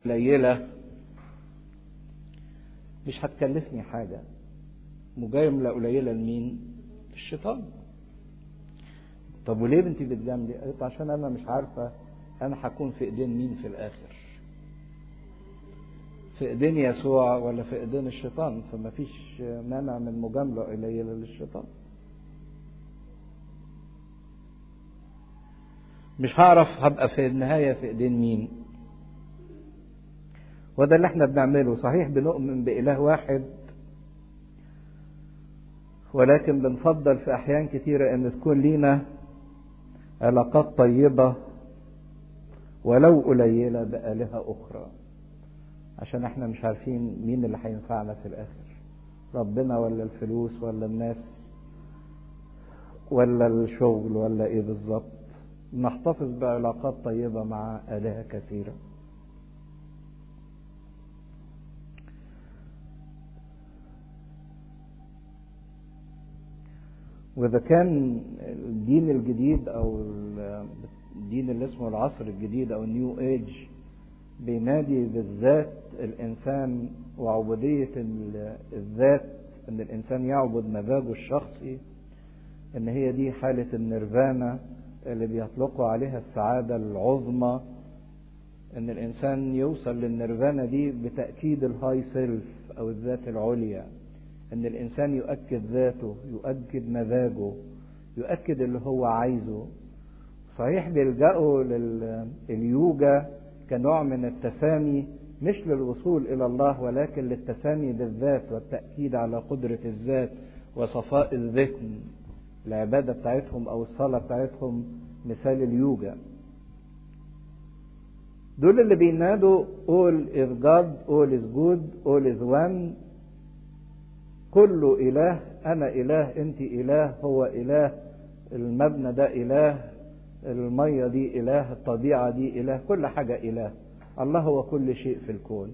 قليلة مش هتكلفني حاجة مجاملة قليلة لمين؟ الشيطان طب وليه بنتي بتجاملي؟ قالت عشان أنا مش عارفة أنا هكون في إيدين مين في الآخر في إيدين يسوع ولا في إيدين الشيطان فما فيش مانع من مجاملة قليلة للشيطان مش هعرف هبقى في النهاية في إيدين مين وده اللي احنا بنعمله صحيح بنؤمن بإله واحد ولكن بنفضل في أحيان كتيرة أن تكون لينا علاقات طيبة ولو قليلة بآلهة أخرى عشان احنا مش عارفين مين اللي هينفعنا في الآخر ربنا ولا الفلوس ولا الناس ولا الشغل ولا ايه بالظبط نحتفظ بعلاقات طيبة مع آلهة كثيرة وإذا كان الدين الجديد أو الدين اللي اسمه العصر الجديد أو النيو ايج بينادي بالذات الإنسان وعبودية الذات إن الإنسان يعبد مزاجه الشخصي إن هي دي حالة النيرفانا اللي بيطلقوا عليها السعادة العظمى إن الإنسان يوصل للنيرفانا دي بتأكيد الهاي سيلف أو الذات العليا ان الانسان يؤكد ذاته يؤكد مزاجه يؤكد اللي هو عايزه صحيح بيلجأوا لليوجا كنوع من التسامي مش للوصول الى الله ولكن للتسامي بالذات والتأكيد على قدرة الذات وصفاء الذهن العبادة بتاعتهم او الصلاة بتاعتهم مثال اليوجا دول اللي بينادوا all is God all is good all is one كله إله أنا إله أنت إله هو إله المبنى ده إله المية دي إله الطبيعة دي إله كل حاجة إله الله هو كل شيء في الكون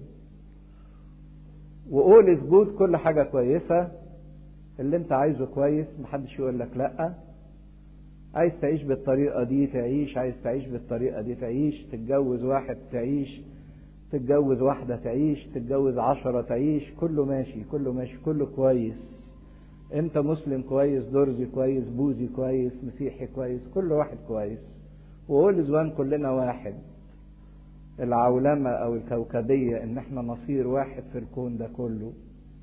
وقول جود كل حاجة كويسة اللي انت عايزه كويس محدش يقول لك لأ عايز تعيش بالطريقة دي تعيش عايز تعيش بالطريقة دي تعيش تتجوز واحد تعيش تتجوز واحدة تعيش تتجوز عشرة تعيش كله ماشي كله ماشي كله كويس انت مسلم كويس درزي كويس بوذي كويس مسيحي كويس كل واحد كويس وقول زوان كلنا واحد العولمة او الكوكبية ان احنا نصير واحد في الكون ده كله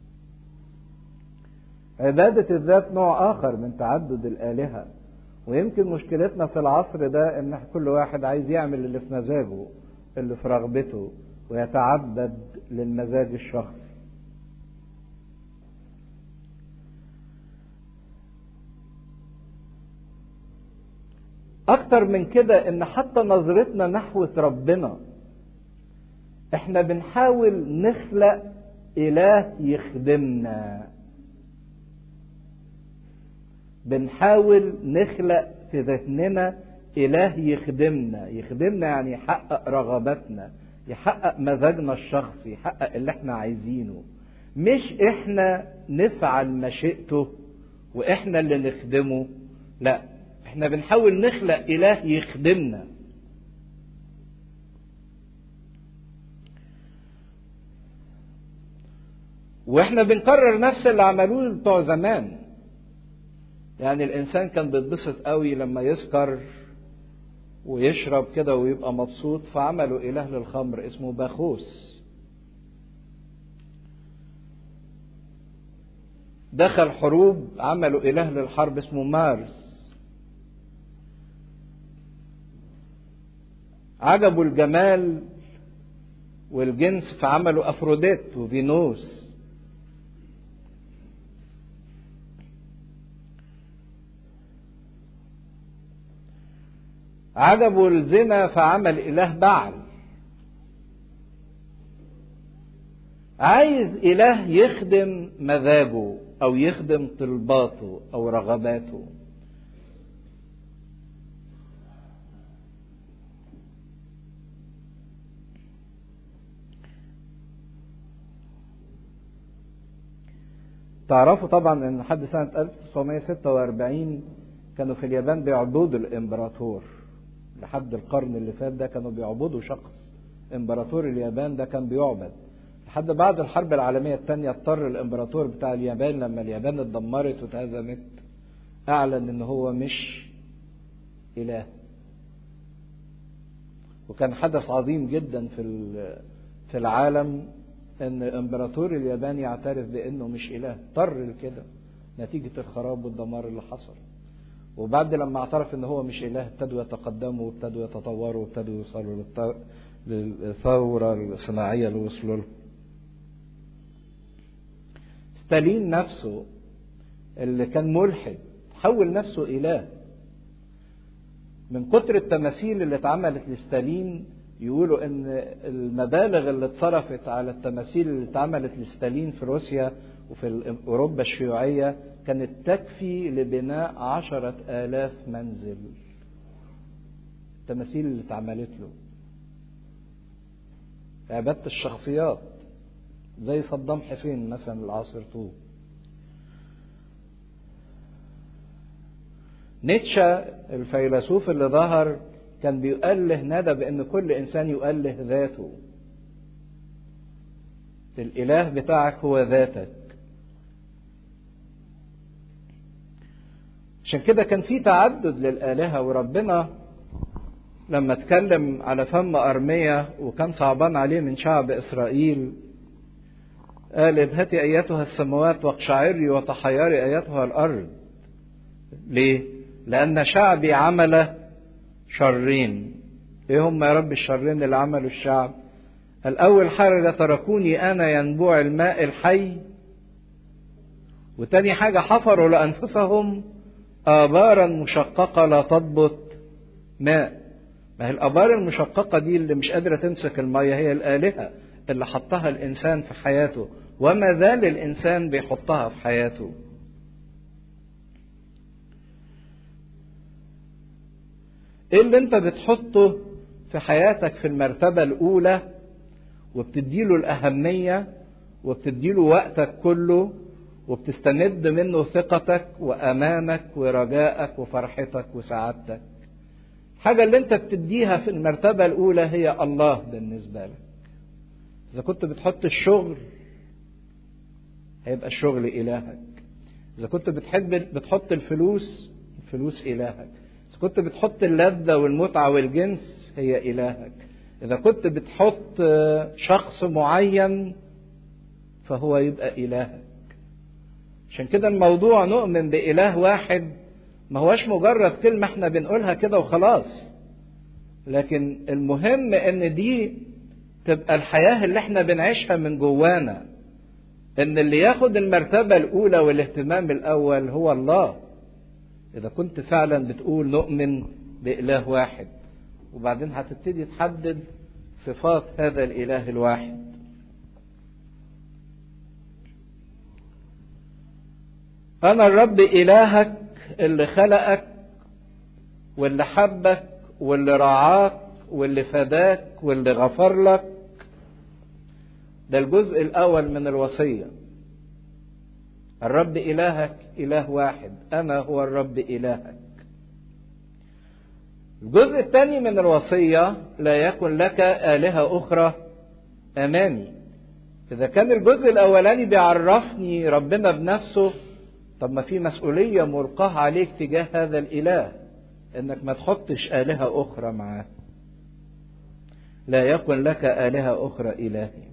عبادة الذات نوع اخر من تعدد الالهة ويمكن مشكلتنا في العصر ده ان كل واحد عايز يعمل اللي في مزاجه اللي في رغبته ويتعبد للمزاج الشخصي اكتر من كده ان حتى نظرتنا نحو ربنا احنا بنحاول نخلق اله يخدمنا بنحاول نخلق في ذهننا اله يخدمنا يخدمنا يعني يحقق رغباتنا يحقق مزاجنا الشخصي يحقق اللي احنا عايزينه مش احنا نفعل مشيئته واحنا اللي نخدمه لا احنا بنحاول نخلق اله يخدمنا واحنا بنكرر نفس اللي عملوه بتوع زمان يعني الانسان كان بيتبسط قوي لما يسكر ويشرب كده ويبقى مبسوط فعملوا إله للخمر اسمه باخوس دخل حروب عملوا إله للحرب اسمه مارس عجبوا الجمال والجنس فعملوا أفروديت وفينوس عجبوا الزنا فعمل إله بعل عايز إله يخدم مزاجه أو يخدم طلباته أو رغباته تعرفوا طبعا ان لحد سنة 1946 كانوا في اليابان بيعبدوا الامبراطور لحد القرن اللي فات ده كانوا بيعبدوا شخص امبراطور اليابان ده كان بيعبد لحد بعد الحرب العالمية الثانية اضطر الامبراطور بتاع اليابان لما اليابان اتدمرت واتهزمت اعلن ان هو مش اله وكان حدث عظيم جدا في في العالم ان امبراطور اليابان يعترف بانه مش اله اضطر لكده نتيجة الخراب والدمار اللي حصل وبعد لما اعترف ان هو مش اله ابتدوا يتقدموا وابتدوا يتطوروا وابتدوا يوصلوا للثورة الصناعية اللي وصلوا لها ستالين نفسه اللي كان ملحد حول نفسه إله من كتر التماثيل اللي اتعملت لستالين يقولوا ان المبالغ اللي اتصرفت على التماثيل اللي اتعملت لستالين في روسيا وفي اوروبا الشيوعية كانت تكفي لبناء عشرة آلاف منزل التماثيل اللي اتعملت له عبادة الشخصيات زي صدام حسين مثلا العصر طوب نيتشه الفيلسوف اللي ظهر كان بيؤله ندى بأن كل إنسان يؤله ذاته الإله بتاعك هو ذاتك عشان كده كان في تعدد للآلهة وربنا لما اتكلم على فم أرمية وكان صعبان عليه من شعب إسرائيل قال ابهتي أيتها السماوات واقشعري وتحيري أيتها الأرض ليه؟ لأن شعبي عمل شرين ايه هم يا رب الشرين اللي عملوا الشعب الاول حاجة تركوني انا ينبوع الماء الحي وتاني حاجة حفروا لانفسهم ابارا مشققة لا تضبط ماء ما هي الابار المشققة دي اللي مش قادرة تمسك المية هي الالهة اللي حطها الانسان في حياته وما زال الانسان بيحطها في حياته ايه اللي انت بتحطه في حياتك في المرتبة الأولى وبتديله الأهمية وبتديله وقتك كله وبتستمد منه ثقتك وأمانك ورجائك وفرحتك وسعادتك الحاجة اللي انت بتديها في المرتبة الأولى هي الله بالنسبة لك إذا كنت بتحط الشغل هيبقى الشغل إلهك إذا كنت بتحب بتحط الفلوس الفلوس إلهك إذا كنت بتحط اللذة والمتعة والجنس هي إلهك إذا كنت بتحط شخص معين فهو يبقى إلهك عشان كده الموضوع نؤمن بإله واحد ما هوش مجرد كلمة احنا بنقولها كده وخلاص لكن المهم ان دي تبقى الحياة اللي احنا بنعيشها من جوانا ان اللي ياخد المرتبة الاولى والاهتمام الاول هو الله اذا كنت فعلا بتقول نؤمن باله واحد وبعدين هتبتدي تحدد صفات هذا الاله الواحد انا الرب الهك اللي خلقك واللي حبك واللي رعاك واللي فداك واللي غفر لك ده الجزء الاول من الوصيه الرب الهك اله واحد انا هو الرب الهك الجزء الثاني من الوصيه لا يكن لك الهه اخرى امامي اذا كان الجزء الاولاني بيعرفني ربنا بنفسه طب ما في مسؤوليه ملقاه عليك تجاه هذا الاله انك ما تحطش الهه اخرى معاه لا يكن لك الهه اخرى الهي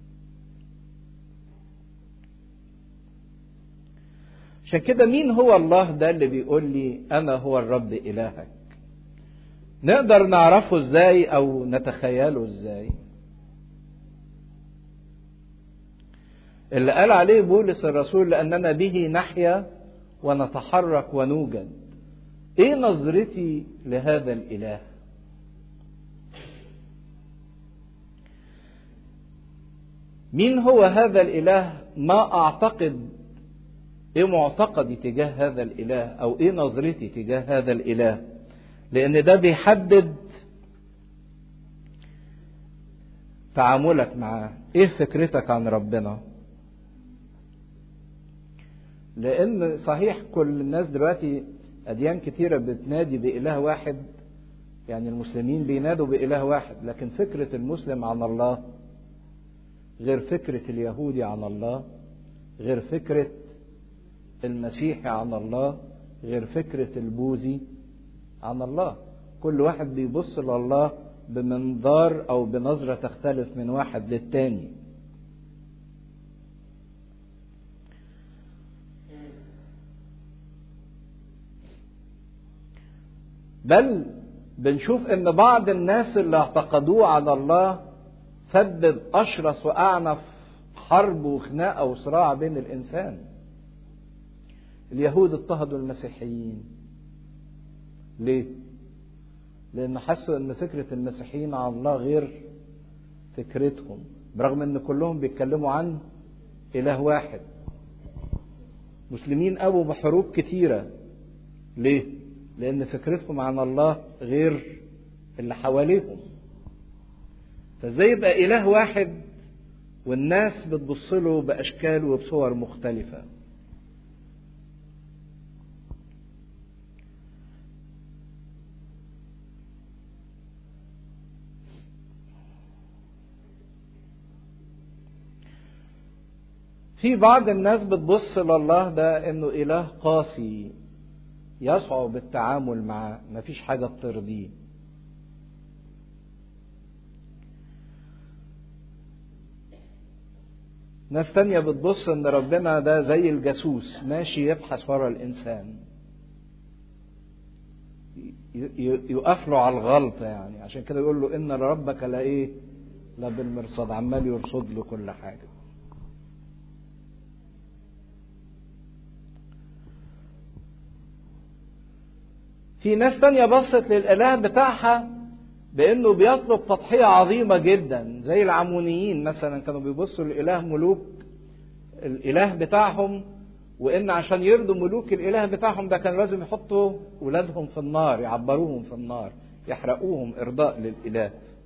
عشان كده مين هو الله ده اللي بيقول لي انا هو الرب الهك نقدر نعرفه ازاي او نتخيله ازاي اللي قال عليه بولس الرسول لاننا به نحيا ونتحرك ونوجد ايه نظرتي لهذا الاله مين هو هذا الاله ما اعتقد ايه معتقدي تجاه هذا الاله او ايه نظرتي تجاه هذا الاله لان ده بيحدد تعاملك معاه ايه فكرتك عن ربنا لان صحيح كل الناس دلوقتي اديان كتيره بتنادي باله واحد يعني المسلمين بينادوا بإله واحد لكن فكرة المسلم عن الله غير فكرة اليهودي عن الله غير فكرة المسيحي عن الله غير فكرة البوذي عن الله كل واحد بيبص لله بمنظار أو بنظرة تختلف من واحد للتاني بل بنشوف ان بعض الناس اللي اعتقدوه على الله سبب اشرس واعنف حرب وخناقه وصراع بين الانسان اليهود اضطهدوا المسيحيين ليه لان حسوا ان فكره المسيحيين عن الله غير فكرتهم برغم ان كلهم بيتكلموا عن اله واحد مسلمين ابوا بحروب كتيره ليه لأن فكرتهم عن الله غير اللي حواليهم فازاي يبقى إله واحد والناس بتبص له بأشكال وبصور مختلفة في بعض الناس بتبص لله ده انه اله قاسي يصعب التعامل معاه مفيش حاجة بترضيه ناس تانية بتبص ان ربنا ده زي الجاسوس ماشي يبحث ورا الانسان يقف له على الغلطة يعني عشان كده يقول له ان ربك لا ايه لا بالمرصاد عمال يرصد له كل حاجة في ناس تانية بصت للإله بتاعها بأنه بيطلب تضحية عظيمة جدا زي العمونيين مثلا كانوا بيبصوا لإله ملوك الإله بتاعهم وإن عشان يرضوا ملوك الإله بتاعهم ده كان لازم يحطوا ولادهم في النار يعبروهم في النار يحرقوهم إرضاء للإله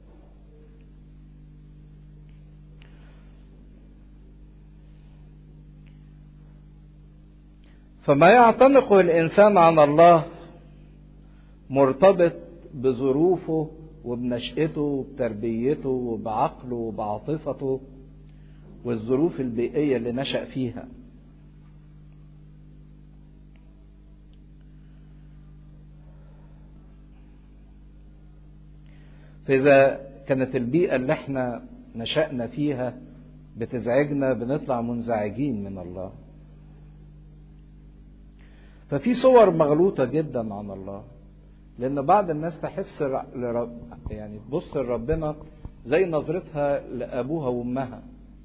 فما يعتنقه الإنسان عن الله مرتبط بظروفه وبنشأته وبتربيته وبعقله وبعاطفته والظروف البيئية اللي نشأ فيها فإذا كانت البيئة اللي احنا نشأنا فيها بتزعجنا بنطلع منزعجين من الله ففي صور مغلوطة جدا عن الله لأن بعض الناس تحس لرب يعني تبص لربنا زي نظرتها لأبوها وأمها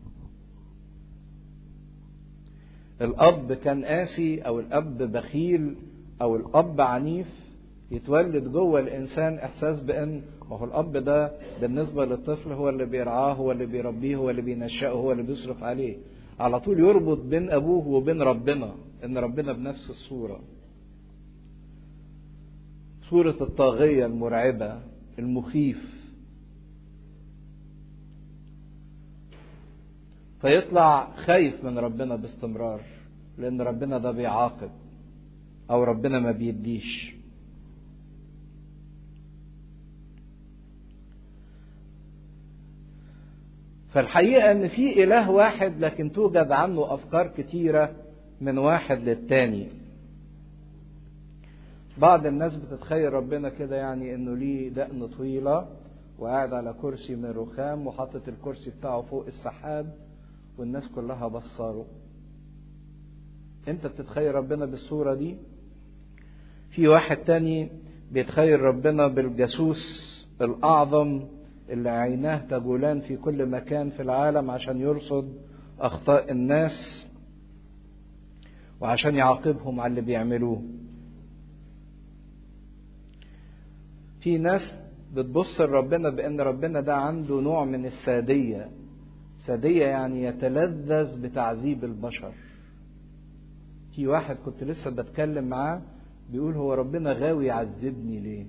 الأب كان قاسي أو الأب بخيل أو الأب عنيف يتولد جوه الإنسان إحساس بأن ما هو الأب ده بالنسبة للطفل هو اللي بيرعاه هو اللي بيربيه هو اللي بينشأه هو اللي بيصرف عليه على طول يربط بين أبوه وبين ربنا إن ربنا بنفس الصورة صورة الطاغية المرعبة المخيف فيطلع خايف من ربنا باستمرار لأن ربنا ده بيعاقب أو ربنا ما بيديش فالحقيقة إن في إله واحد لكن توجد عنه أفكار كتيرة من واحد للتاني بعض الناس بتتخيل ربنا كده يعني انه ليه دقن طويلة وقاعد على كرسي من رخام وحاطط الكرسي بتاعه فوق السحاب والناس كلها بصاره انت بتتخيل ربنا بالصورة دي في واحد تاني بيتخيل ربنا بالجاسوس الأعظم اللي عيناه تجولان في كل مكان في العالم عشان يرصد أخطاء الناس وعشان يعاقبهم على اللي بيعملوه في ناس بتبص لربنا بان ربنا ده عنده نوع من الساديه ساديه يعني يتلذذ بتعذيب البشر في واحد كنت لسه بتكلم معاه بيقول هو ربنا غاوي يعذبني ليه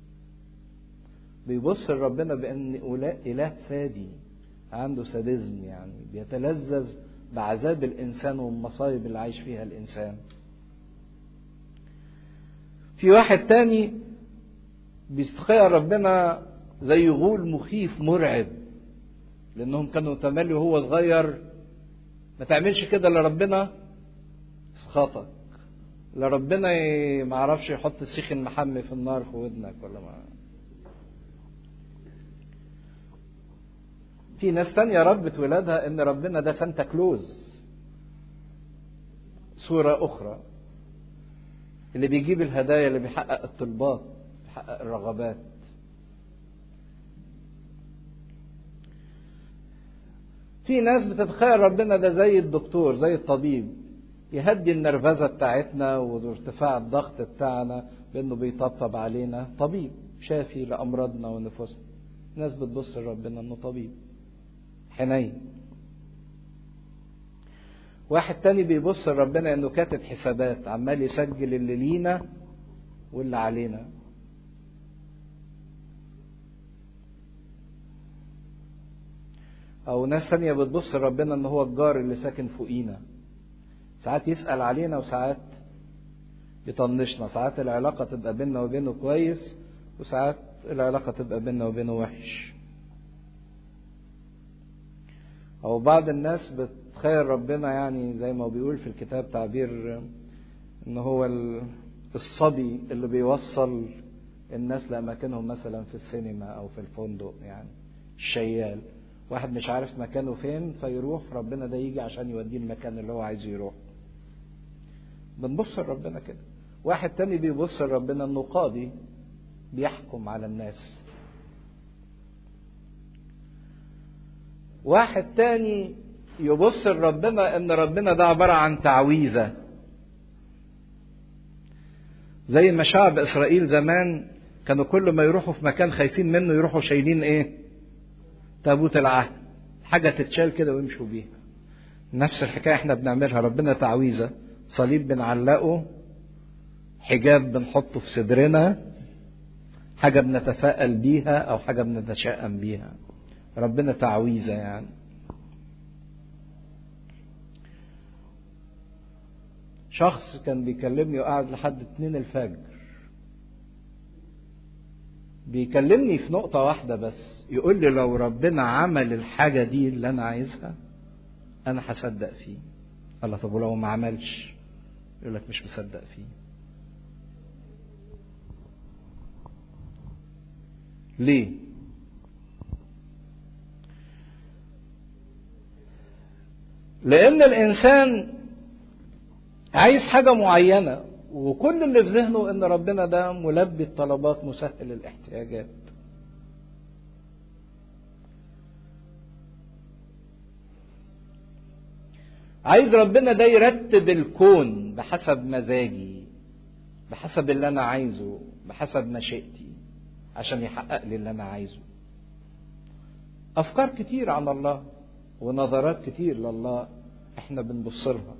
بيبص لربنا بان اله سادي عنده ساديزم يعني بيتلذذ بعذاب الانسان والمصايب اللي عايش فيها الانسان في واحد تاني بيتخيل ربنا زي غول مخيف مرعب لانهم كانوا تملي وهو صغير ما تعملش كده الا ربنا يسخطك لا ربنا ما عرفش يحط السيخ المحمي في النار في ودنك ولا ما في ناس تانية ربت ولادها ان ربنا ده سانتا كلوز صورة أخرى اللي بيجيب الهدايا اللي بيحقق الطلبات بيحقق الرغبات في ناس بتتخيل ربنا ده زي الدكتور زي الطبيب يهدي النرفزة بتاعتنا وارتفاع الضغط بتاعنا بانه بيطبطب علينا طبيب شافي لامراضنا ونفوسنا ناس بتبص لربنا انه طبيب حنين واحد تاني بيبص لربنا انه كاتب حسابات عمال يسجل اللي لينا واللي علينا او ناس تانية بتبص لربنا ان هو الجار اللي ساكن فوقينا ساعات يسأل علينا وساعات يطنشنا ساعات العلاقة تبقى بيننا وبينه كويس وساعات العلاقة تبقى بيننا وبينه وحش أو بعض الناس بتخيل ربنا يعني زي ما بيقول في الكتاب تعبير إن هو الصبي اللي بيوصل الناس لأماكنهم مثلا في السينما أو في الفندق يعني الشيال واحد مش عارف مكانه فين فيروح ربنا ده يجي عشان يوديه المكان اللي هو عايز يروح بنبص لربنا كده واحد تاني بيبص لربنا انه قاضي بيحكم على الناس واحد تاني يبص لربنا ان ربنا ده عبارة عن تعويذة زي ما شعب اسرائيل زمان كانوا كل ما يروحوا في مكان خايفين منه يروحوا شايلين ايه تابوت العهد حاجة تتشال كده ويمشوا بيها نفس الحكاية احنا بنعملها ربنا تعويذة صليب بنعلقه حجاب بنحطه في صدرنا حاجة بنتفائل بيها أو حاجة بنتشائم بيها ربنا تعويذة يعني شخص كان بيكلمني وقعد لحد اتنين الفجر بيكلمني في نقطة واحدة بس يقول لي لو ربنا عمل الحاجة دي اللي أنا عايزها أنا هصدق فيه الله طب ولو ما عملش يقول لك مش مصدق فيه ليه لان الانسان عايز حاجه معينه وكل اللي في ذهنه ان ربنا ده ملبي الطلبات مسهل الاحتياجات عايز ربنا ده يرتب الكون بحسب مزاجي بحسب اللي انا عايزه بحسب مشيئتي عشان يحقق لي اللي انا عايزه افكار كتير عن الله ونظرات كتير لله احنا بنبص لها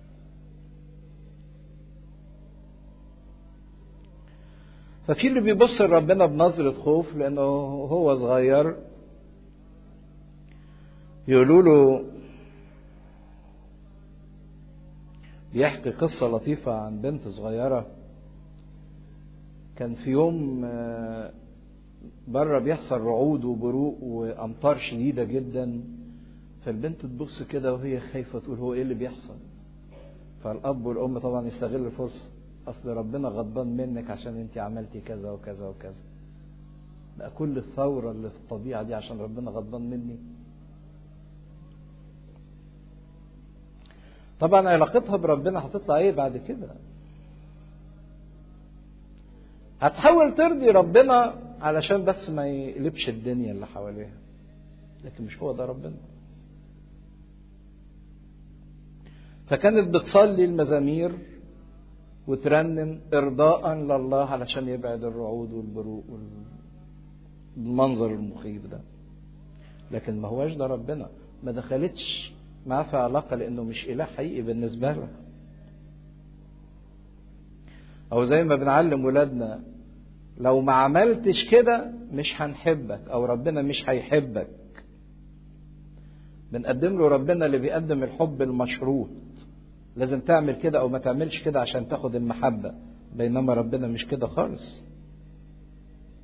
ففي اللي بيبص لربنا بنظرة خوف لأنه هو صغير يقولوا له بيحكي قصة لطيفة عن بنت صغيرة كان في يوم بره بيحصل رعود وبروق وأمطار شديدة جدا فالبنت تبص كده وهي خايفة تقول هو إيه اللي بيحصل فالأب والأم طبعا يستغل الفرصة أصل ربنا غضبان منك عشان أنت عملتي كذا وكذا وكذا بقى كل الثورة اللي في الطبيعة دي عشان ربنا غضبان مني طبعا علاقتها بربنا هتطلع ايه بعد كده هتحاول ترضي ربنا علشان بس ما يقلبش الدنيا اللي حواليها لكن مش هو ده ربنا فكانت بتصلي المزامير وترنم ارضاء لله علشان يبعد الرعود والبروق والمنظر المخيف ده لكن ما هواش ده ربنا ما دخلتش معاه في علاقه لانه مش اله حقيقي بالنسبه لها او زي ما بنعلم ولادنا لو ما عملتش كده مش هنحبك او ربنا مش هيحبك بنقدم له ربنا اللي بيقدم الحب المشروط لازم تعمل كده او ما تعملش كده عشان تاخد المحبة بينما ربنا مش كده خالص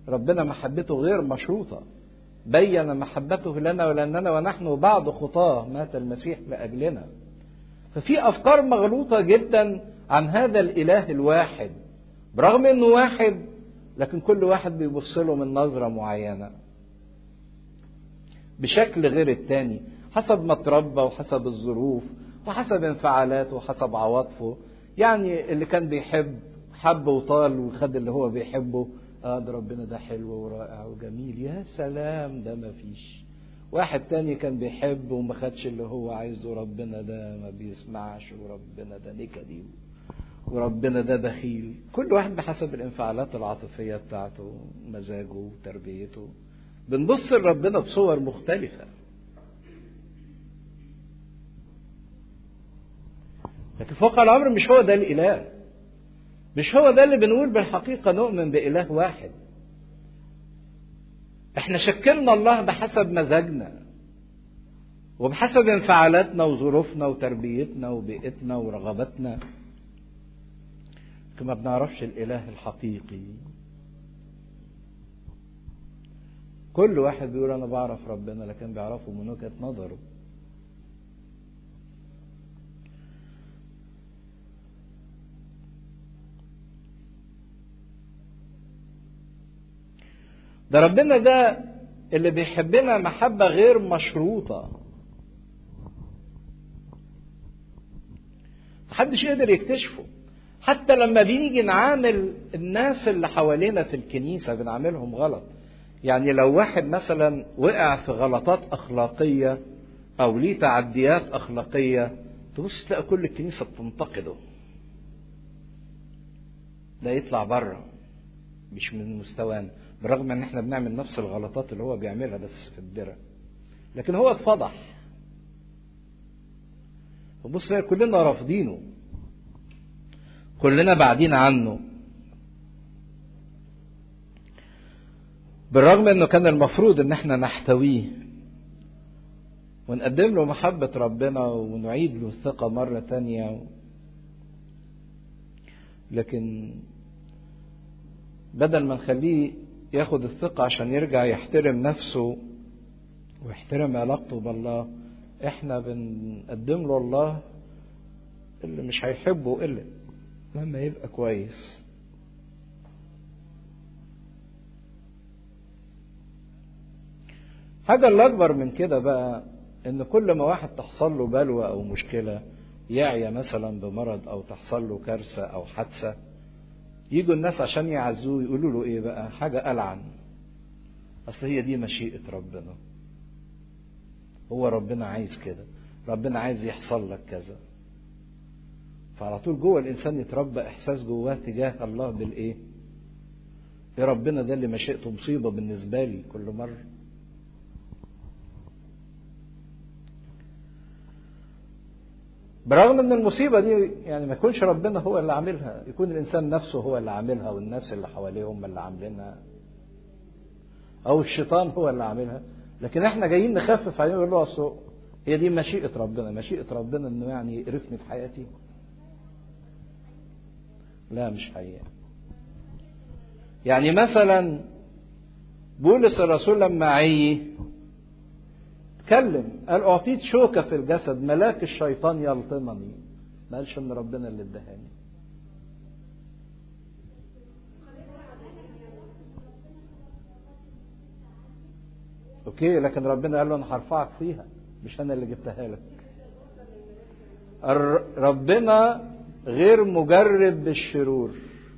ربنا محبته غير مشروطة بين محبته لنا ولأننا ونحن بعد خطاه مات المسيح لأجلنا ففي أفكار مغلوطة جدا عن هذا الإله الواحد برغم أنه واحد لكن كل واحد بيبص له من نظرة معينة بشكل غير التاني حسب ما اتربى وحسب الظروف وحسب انفعالاته وحسب عواطفه يعني اللي كان بيحب حب وطال وخد اللي هو بيحبه اه ده ربنا ده حلو ورائع وجميل يا سلام ده ما فيش واحد تاني كان بيحب وما خدش اللي هو عايزه ربنا ده ما بيسمعش وربنا ده نكدي وربنا ده بخيل كل واحد بحسب الانفعالات العاطفية بتاعته مزاجه وتربيته بنبص لربنا بصور مختلفة لكن فوق الأمر مش هو ده الإله مش هو ده اللي بنقول بالحقيقة نؤمن بإله واحد احنا شكلنا الله بحسب مزاجنا وبحسب انفعالاتنا وظروفنا وتربيتنا وبيئتنا ورغباتنا لكن ما بنعرفش الإله الحقيقي كل واحد بيقول أنا بعرف ربنا لكن بيعرفه من وجهة نظره ده ربنا ده اللي بيحبنا محبة غير مشروطة محدش قدر يكتشفه حتى لما بنيجي نعامل الناس اللي حوالينا في الكنيسة بنعاملهم غلط يعني لو واحد مثلا وقع في غلطات أخلاقية أو ليه تعديات أخلاقية تبص تلاقي كل الكنيسة بتنتقده ده يطلع بره مش من مستوانا بالرغم ان احنا بنعمل نفس الغلطات اللي هو بيعملها بس في الدرة لكن هو اتفضح وبص كلنا رافضينه كلنا بعدين عنه بالرغم انه كان المفروض ان احنا نحتويه ونقدم له محبة ربنا ونعيد له الثقة مرة تانية لكن بدل ما نخليه ياخد الثقة عشان يرجع يحترم نفسه ويحترم علاقته بالله احنا بنقدم له الله اللي مش هيحبه الا لما يبقى كويس حاجة اللي أكبر من كده بقى إن كل ما واحد تحصل له بلوى أو مشكلة يعيا مثلا بمرض أو تحصل له كارثة أو حادثة يجوا الناس عشان يعزوه يقولوا له ايه بقى حاجة ألعن أصل هي دي مشيئة ربنا هو ربنا عايز كده ربنا عايز يحصل لك كذا فعلى طول جوه الإنسان يتربى إحساس جواه تجاه الله بالإيه يا ربنا ده اللي مشيئته مصيبة بالنسبة لي كل مرة برغم ان المصيبة دي يعني ما يكونش ربنا هو اللي عاملها يكون الانسان نفسه هو اللي عاملها والناس اللي حواليه هم اللي عاملينها او الشيطان هو اللي عاملها لكن احنا جايين نخفف عليه ونقول له اصل هي دي مشيئة ربنا مشيئة ربنا انه يعني يقرفني في حياتي لا مش حقيقة يعني مثلا بولس الرسول لما عيه اتكلم قال اعطيت شوكه في الجسد ملاك الشيطان يلطمني ما قالش ان ربنا اللي ادهاني اوكي لكن ربنا قال له انا هرفعك فيها مش انا اللي جبتها لك ربنا غير مجرب بالشرور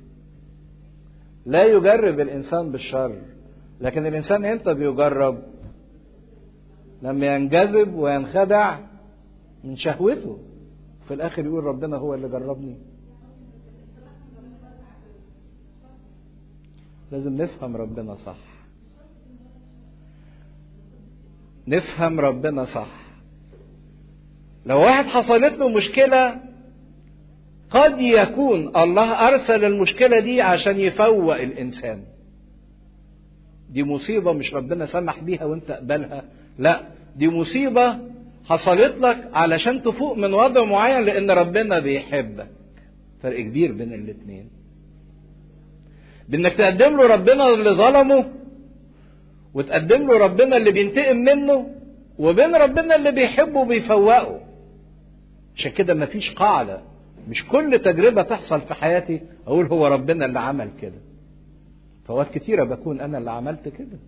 لا يجرب الانسان بالشر لكن الانسان امتى بيجرب لما ينجذب وينخدع من شهوته في الاخر يقول ربنا هو اللي جربني لازم نفهم ربنا صح نفهم ربنا صح لو واحد حصلت له مشكلة قد يكون الله أرسل المشكلة دي عشان يفوق الإنسان دي مصيبة مش ربنا سمح بيها وانت قبلها لا دي مصيبة حصلت لك علشان تفوق من وضع معين لأن ربنا بيحبك فرق كبير بين الاتنين بانك تقدم له ربنا اللي ظلمه وتقدم له ربنا اللي بينتقم منه وبين ربنا اللي بيحبه وبيفوقه عشان كده مفيش قاعدة مش كل تجربة تحصل في حياتي أقول هو ربنا اللي عمل كده فوقت كتيرة بكون أنا اللي عملت كده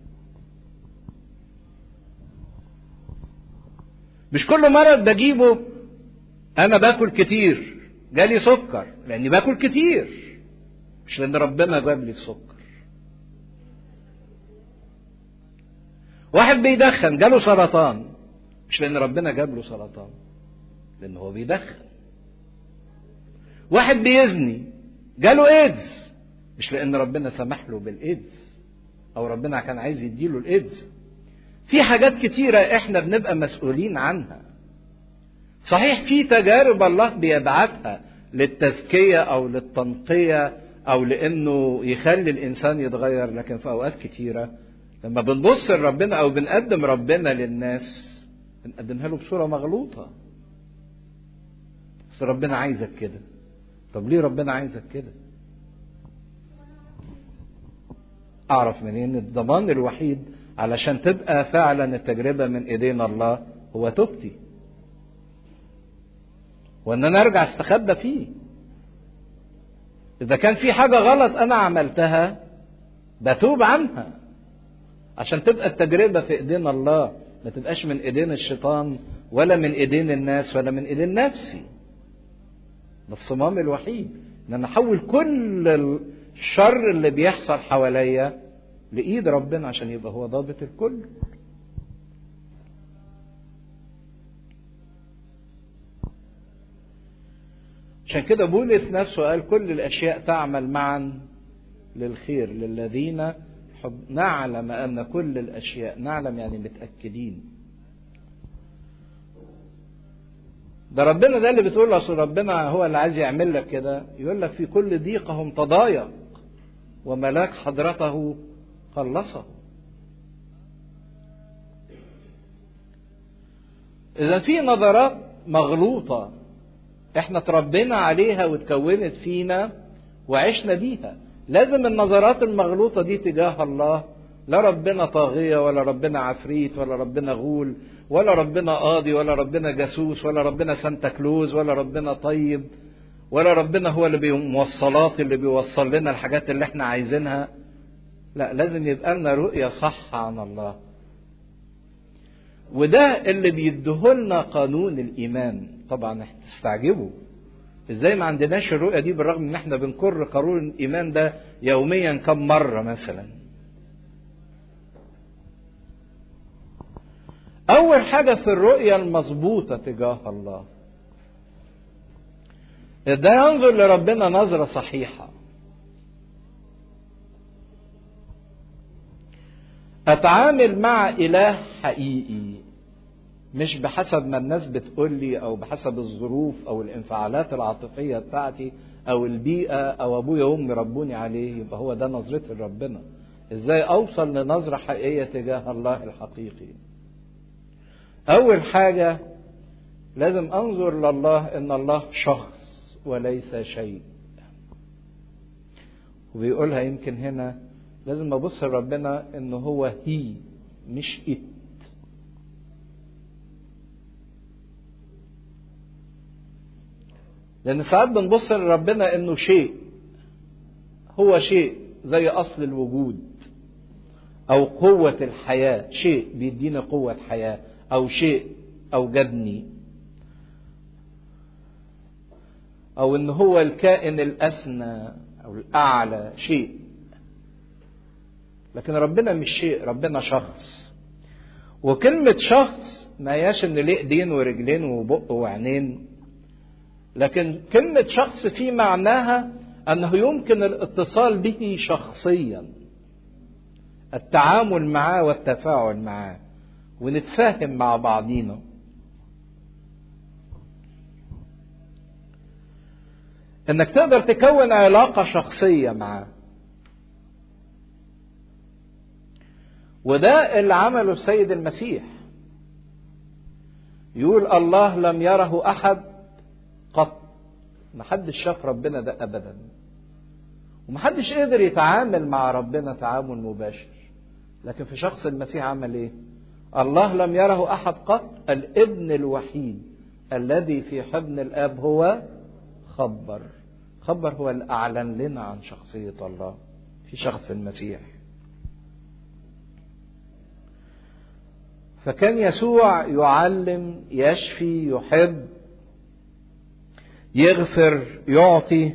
مش كل مرض بجيبه أنا باكل كتير جالي سكر لأني باكل كتير مش لأن ربنا جاب لي السكر واحد بيدخن جاله سرطان مش لأن ربنا جاب له سرطان لأن هو بيدخن واحد بيزني جاله ايدز مش لأن ربنا سمح له بالإيدز أو ربنا كان عايز يديله الإيدز في حاجات كتيرة احنا بنبقى مسؤولين عنها صحيح في تجارب الله بيبعتها للتزكية أو للتنقية أو لأنه يخلي الإنسان يتغير لكن في أوقات كتيرة لما بنبص لربنا أو بنقدم ربنا للناس بنقدمها له بصورة مغلوطة بس ربنا عايزك كده طب ليه ربنا عايزك كده أعرف منين الضمان الوحيد علشان تبقى فعلا التجربة من إيدينا الله هو توبتي وان انا ارجع استخبى فيه اذا كان في حاجه غلط انا عملتها بتوب عنها عشان تبقى التجربه في ايدين الله ما تبقاش من ايدين الشيطان ولا من ايدين الناس ولا من ايدين نفسي ده الصمام الوحيد ان انا احول كل الشر اللي بيحصل حواليا لايد ربنا عشان يبقى هو ضابط الكل عشان كده بولس نفسه قال كل الاشياء تعمل معا للخير للذين حب نعلم ان كل الاشياء نعلم يعني متاكدين ده ربنا ده اللي بتقول اصل ربنا هو اللي عايز يعمل لك كده يقول لك في كل ضيقهم تضايق وملاك حضرته خلصه اذا في نظرات مغلوطه احنا تربينا عليها وتكونت فينا وعشنا بيها لازم النظرات المغلوطة دي تجاه الله لا ربنا طاغية ولا ربنا عفريت ولا ربنا غول ولا ربنا قاضي ولا ربنا جاسوس ولا ربنا سانتا كلوز ولا ربنا طيب ولا ربنا هو اللي بيوصلات اللي بيوصل لنا الحاجات اللي احنا عايزينها لا لازم يبقى لنا رؤية صح عن الله وده اللي بيديهولنا قانون الإيمان طبعا تستعجبوا ازاي ما عندناش الرؤيه دي بالرغم ان احنا بنكر قانون الايمان ده يوميا كم مره مثلا اول حاجه في الرؤيه المظبوطه تجاه الله ده ينظر لربنا نظره صحيحه اتعامل مع اله حقيقي مش بحسب ما الناس بتقول لي او بحسب الظروف او الانفعالات العاطفيه بتاعتي او البيئه او ابويا وامي ربوني عليه يبقى هو ده نظرتي لربنا ازاي اوصل لنظره حقيقيه تجاه الله الحقيقي اول حاجه لازم انظر لله ان الله شخص وليس شيء وبيقولها يمكن هنا لازم ابص لربنا ان هو هي مش ات لأن ساعات بنبص لربنا إنه شيء هو شيء زي أصل الوجود أو قوة الحياة شيء بيدينا قوة حياة أو شيء أوجدني أو إن هو الكائن الأسنى أو الأعلى شيء لكن ربنا مش شيء ربنا شخص وكلمة شخص ما هياش إن ليه إيدين ورجلين وبق وعينين لكن كلمة شخص في معناها أنه يمكن الاتصال به شخصيا التعامل معاه والتفاعل معاه ونتفاهم مع بعضينا انك تقدر تكون علاقة شخصية معاه وده اللي عمله السيد المسيح يقول الله لم يره احد قط محدش شاف ربنا ده ابدا ومحدش قدر يتعامل مع ربنا تعامل مباشر لكن في شخص المسيح عمل ايه الله لم يره احد قط الابن الوحيد الذي في حضن الاب هو خبر خبر هو اللي اعلن لنا عن شخصيه الله في شخص المسيح فكان يسوع يعلم يشفي يحب يغفر يعطي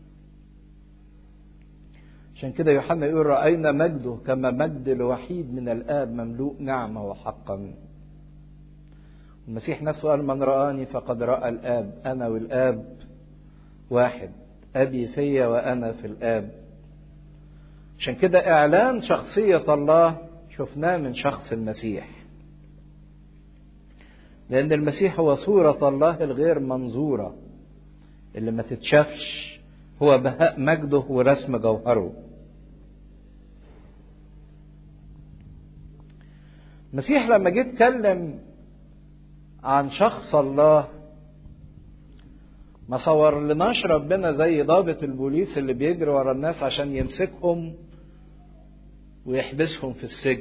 عشان كده يوحنا يقول رأينا مجده كما مجد الوحيد من الآب مملوء نعمة وحقا المسيح نفسه قال من رآني فقد رأى الآب أنا والآب واحد أبي فيا وأنا في الآب عشان كده إعلان شخصية الله شفناه من شخص المسيح لأن المسيح هو صورة الله الغير منظورة اللي ما تتشافش هو بهاء مجده ورسم جوهره المسيح لما جه اتكلم عن شخص الله ما صور لناش ربنا زي ضابط البوليس اللي بيجري ورا الناس عشان يمسكهم ويحبسهم في السجن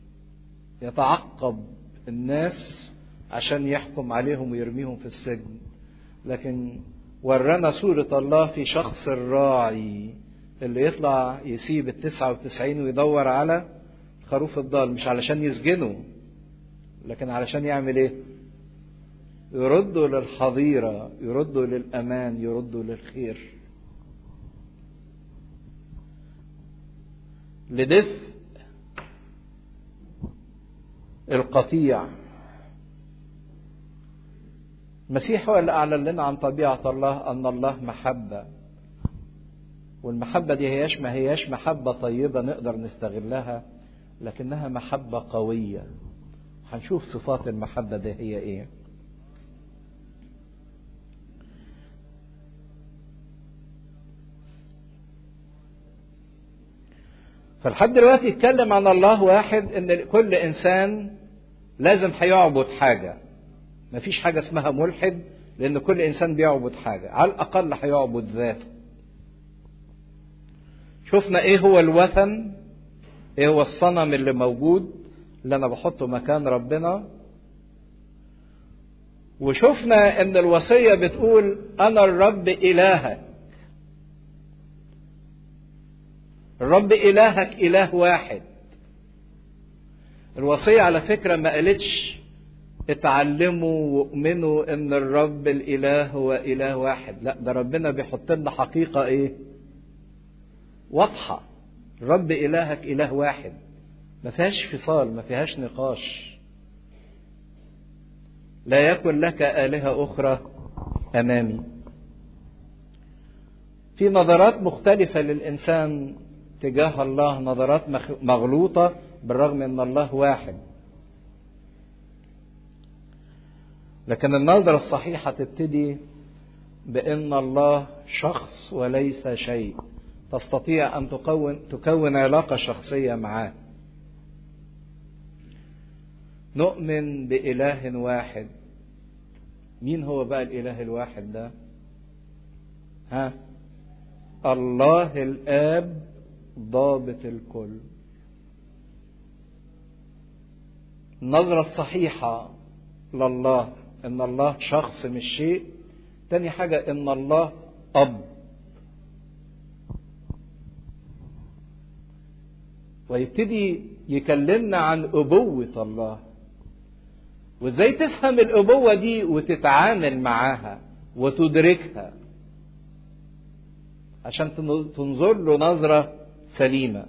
يتعقب الناس عشان يحكم عليهم ويرميهم في السجن لكن ورانا صورة الله في شخص الراعي اللي يطلع يسيب التسعة وتسعين ويدور على خروف الضال مش علشان يسجنه لكن علشان يعمل ايه يردوا للحظيرة يردوا للأمان يردوا للخير لدفء القطيع المسيح هو اللي أعلن لنا عن طبيعة الله أن الله محبة والمحبة دي هياش ما هياش محبة طيبة نقدر نستغلها لكنها محبة قوية هنشوف صفات المحبة دي هي ايه فلحد دلوقتي يتكلم عن الله واحد ان كل انسان لازم هيعبد حاجه مفيش حاجه اسمها ملحد لان كل انسان بيعبد حاجه على الاقل هيعبد ذاته شفنا ايه هو الوثن ايه هو الصنم اللي موجود اللي انا بحطه مكان ربنا وشفنا ان الوصيه بتقول انا الرب الهك الرب إلهك إله واحد الوصية على فكرة ما قالتش اتعلموا وامنوا ان الرب الاله هو اله واحد لا ده ربنا بيحط لنا حقيقة ايه واضحة الرب الهك اله واحد ما فيهاش فصال ما فيهاش نقاش لا يكن لك آلهة أخرى أمامي في نظرات مختلفة للإنسان تجاه الله نظرات مغلوطة بالرغم ان الله واحد لكن النظرة الصحيحة تبتدي بان الله شخص وليس شيء تستطيع ان تكون تكون علاقة شخصية معاه نؤمن بإله واحد مين هو بقى الإله الواحد ده ها الله الآب ضابط الكل النظرة الصحيحة لله ان الله شخص مش شيء تاني حاجة ان الله اب ويبتدي يكلمنا عن ابوة الله وازاي تفهم الابوة دي وتتعامل معاها وتدركها عشان تنظر له نظرة سليمة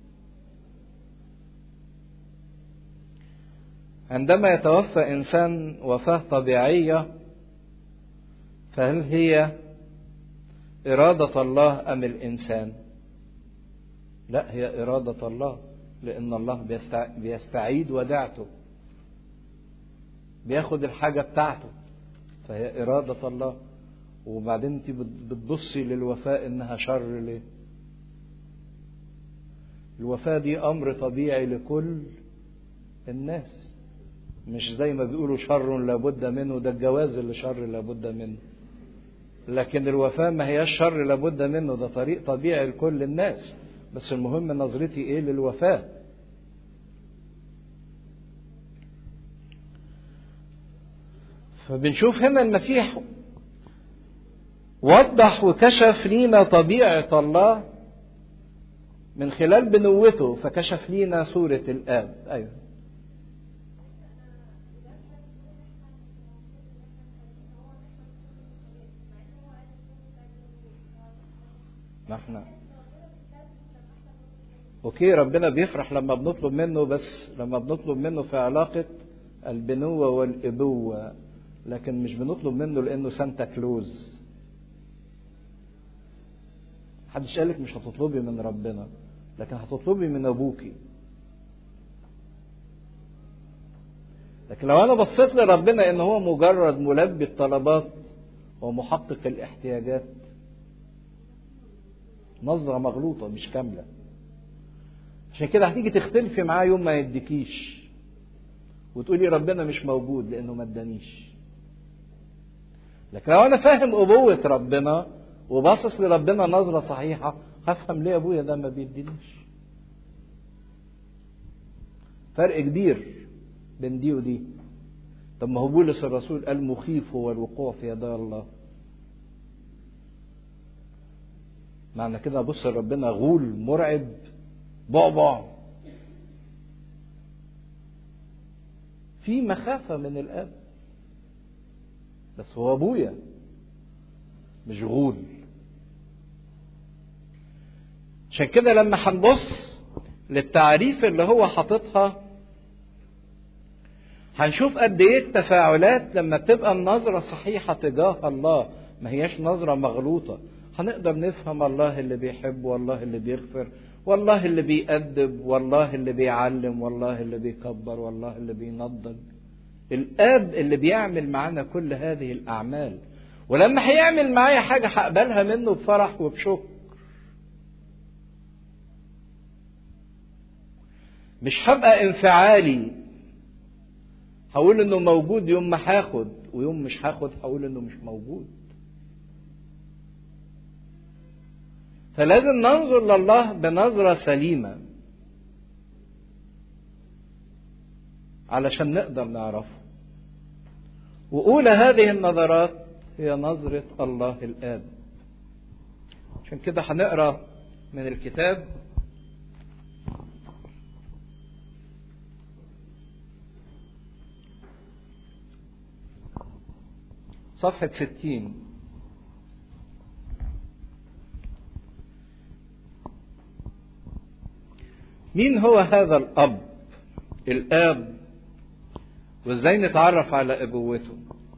عندما يتوفى إنسان وفاة طبيعية فهل هي إرادة الله أم الإنسان؟ لا هي إرادة الله لأن الله بيستعيد وداعته بياخد الحاجة بتاعته فهي إرادة الله وبعدين انت بتبصي للوفاة انها شر ليه الوفاة دي امر طبيعي لكل الناس مش زي ما بيقولوا شر لابد منه ده الجواز اللي شر لابد منه لكن الوفاة ما هياش شر لابد منه ده طريق طبيعي لكل الناس بس المهم نظرتي ايه للوفاة فبنشوف هنا المسيح وضح وكشف لينا طبيعة الله من خلال بنوته فكشف لينا صورة الآب أيوه ما احنا اوكي ربنا بيفرح لما بنطلب منه بس لما بنطلب منه في علاقة البنوة والإبوة لكن مش بنطلب منه لأنه سانتا كلوز محدش قالك مش هتطلبي من ربنا لكن هتطلبي من أبوكي لكن لو أنا بصيت لربنا إن هو مجرد ملبي الطلبات ومحقق الاحتياجات نظرة مغلوطة مش كاملة عشان كده هتيجي تختلفي معاه يوم ما يديكيش وتقولي ربنا مش موجود لانه ما ادانيش لكن لو انا فاهم ابوة ربنا وباصص لربنا نظرة صحيحة هفهم ليه ابويا ده ما بيدينيش فرق كبير بين دي ودي طب ما هو بولس الرسول قال مخيف هو الوقوع في يدي الله معنى كده ابص لربنا غول مرعب بعبع في مخافة من الآب بس هو أبويا مش غول عشان كده لما هنبص للتعريف اللي هو حاططها هنشوف قد ايه التفاعلات لما تبقى النظرة صحيحة تجاه الله ما هياش نظرة مغلوطة هنقدر نفهم الله اللي بيحب والله اللي بيغفر والله اللي بيأدب والله اللي بيعلم والله اللي بيكبر والله اللي بينضج الاب اللي بيعمل معانا كل هذه الاعمال ولما هيعمل معايا حاجه هقبلها منه بفرح وبشكر مش هبقى انفعالي هقول انه موجود يوم ما هاخد ويوم مش هاخد هقول انه مش موجود فلازم ننظر لله بنظرة سليمة علشان نقدر نعرفه وأولى هذه النظرات هي نظرة الله الآب عشان كده هنقرا من الكتاب صفحة ستين مين هو هذا الأب الآب وإزاي نتعرف على أبوته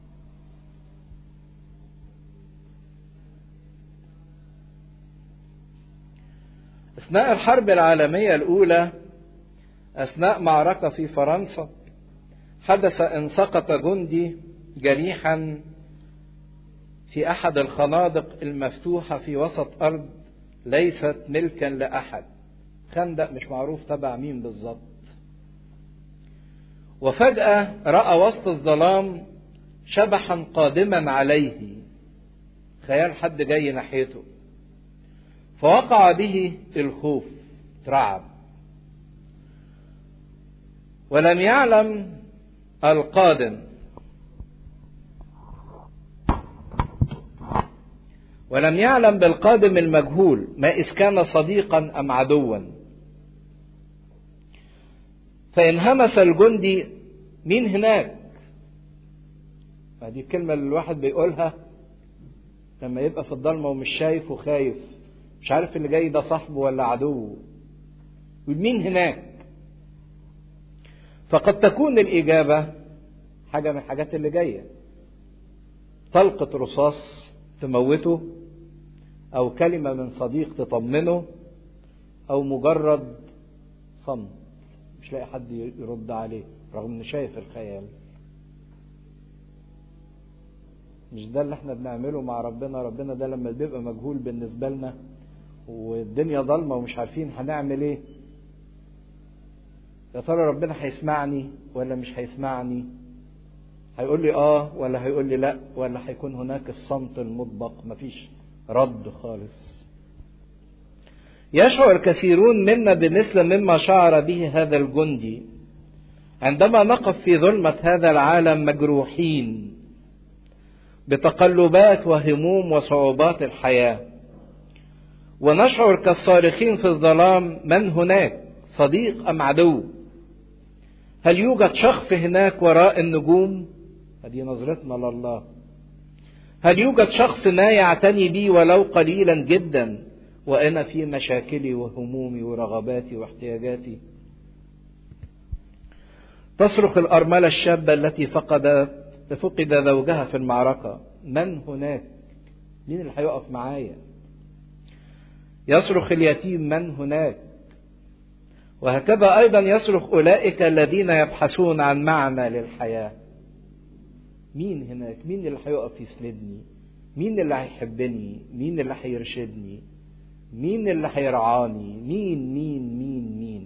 أثناء الحرب العالمية الأولى أثناء معركة في فرنسا حدث أن سقط جندي جريحا في أحد الخنادق المفتوحة في وسط أرض ليست ملكا لأحد خندق مش معروف تبع مين بالظبط وفجأة رأى وسط الظلام شبحا قادما عليه خيال حد جاي ناحيته فوقع به الخوف ترعب ولم يعلم القادم ولم يعلم بالقادم المجهول ما إذ كان صديقا أم عدوا فانهمس الجندي مين هناك هذه الكلمة اللي الواحد بيقولها لما يبقى في الضلمة ومش شايف وخايف مش عارف اللي جاي ده صاحبه ولا عدوه مين هناك فقد تكون الإجابة حاجة من الحاجات اللي جاية طلقة رصاص تموته أو كلمة من صديق تطمنه أو مجرد صمت مش لاقي حد يرد عليه رغم انه شايف الخيال مش ده اللي احنا بنعمله مع ربنا ربنا ده لما بيبقى مجهول بالنسبة لنا والدنيا ضلمة ومش عارفين هنعمل ايه يا ترى ربنا هيسمعني ولا مش هيسمعني هيقول لي اه ولا هيقول لي لا ولا هيكون هناك الصمت المطبق مفيش رد خالص يشعر كثيرون منا بمثل مما شعر به هذا الجندي عندما نقف في ظلمة هذا العالم مجروحين بتقلبات وهموم وصعوبات الحياة ونشعر كالصارخين في الظلام من هناك صديق أم عدو هل يوجد شخص هناك وراء النجوم هذه نظرتنا لله هل يوجد شخص ما يعتني بي ولو قليلا جدا وانا في مشاكلي وهمومي ورغباتي واحتياجاتي تصرخ الارمله الشابه التي فقدت فقد زوجها في المعركه من هناك مين اللي هيقف معايا يصرخ اليتيم من هناك وهكذا ايضا يصرخ اولئك الذين يبحثون عن معنى للحياه مين هناك مين اللي هيقف يسندني مين اللي هيحبني مين اللي هيرشدني مين اللي هيرعاني مين مين مين مين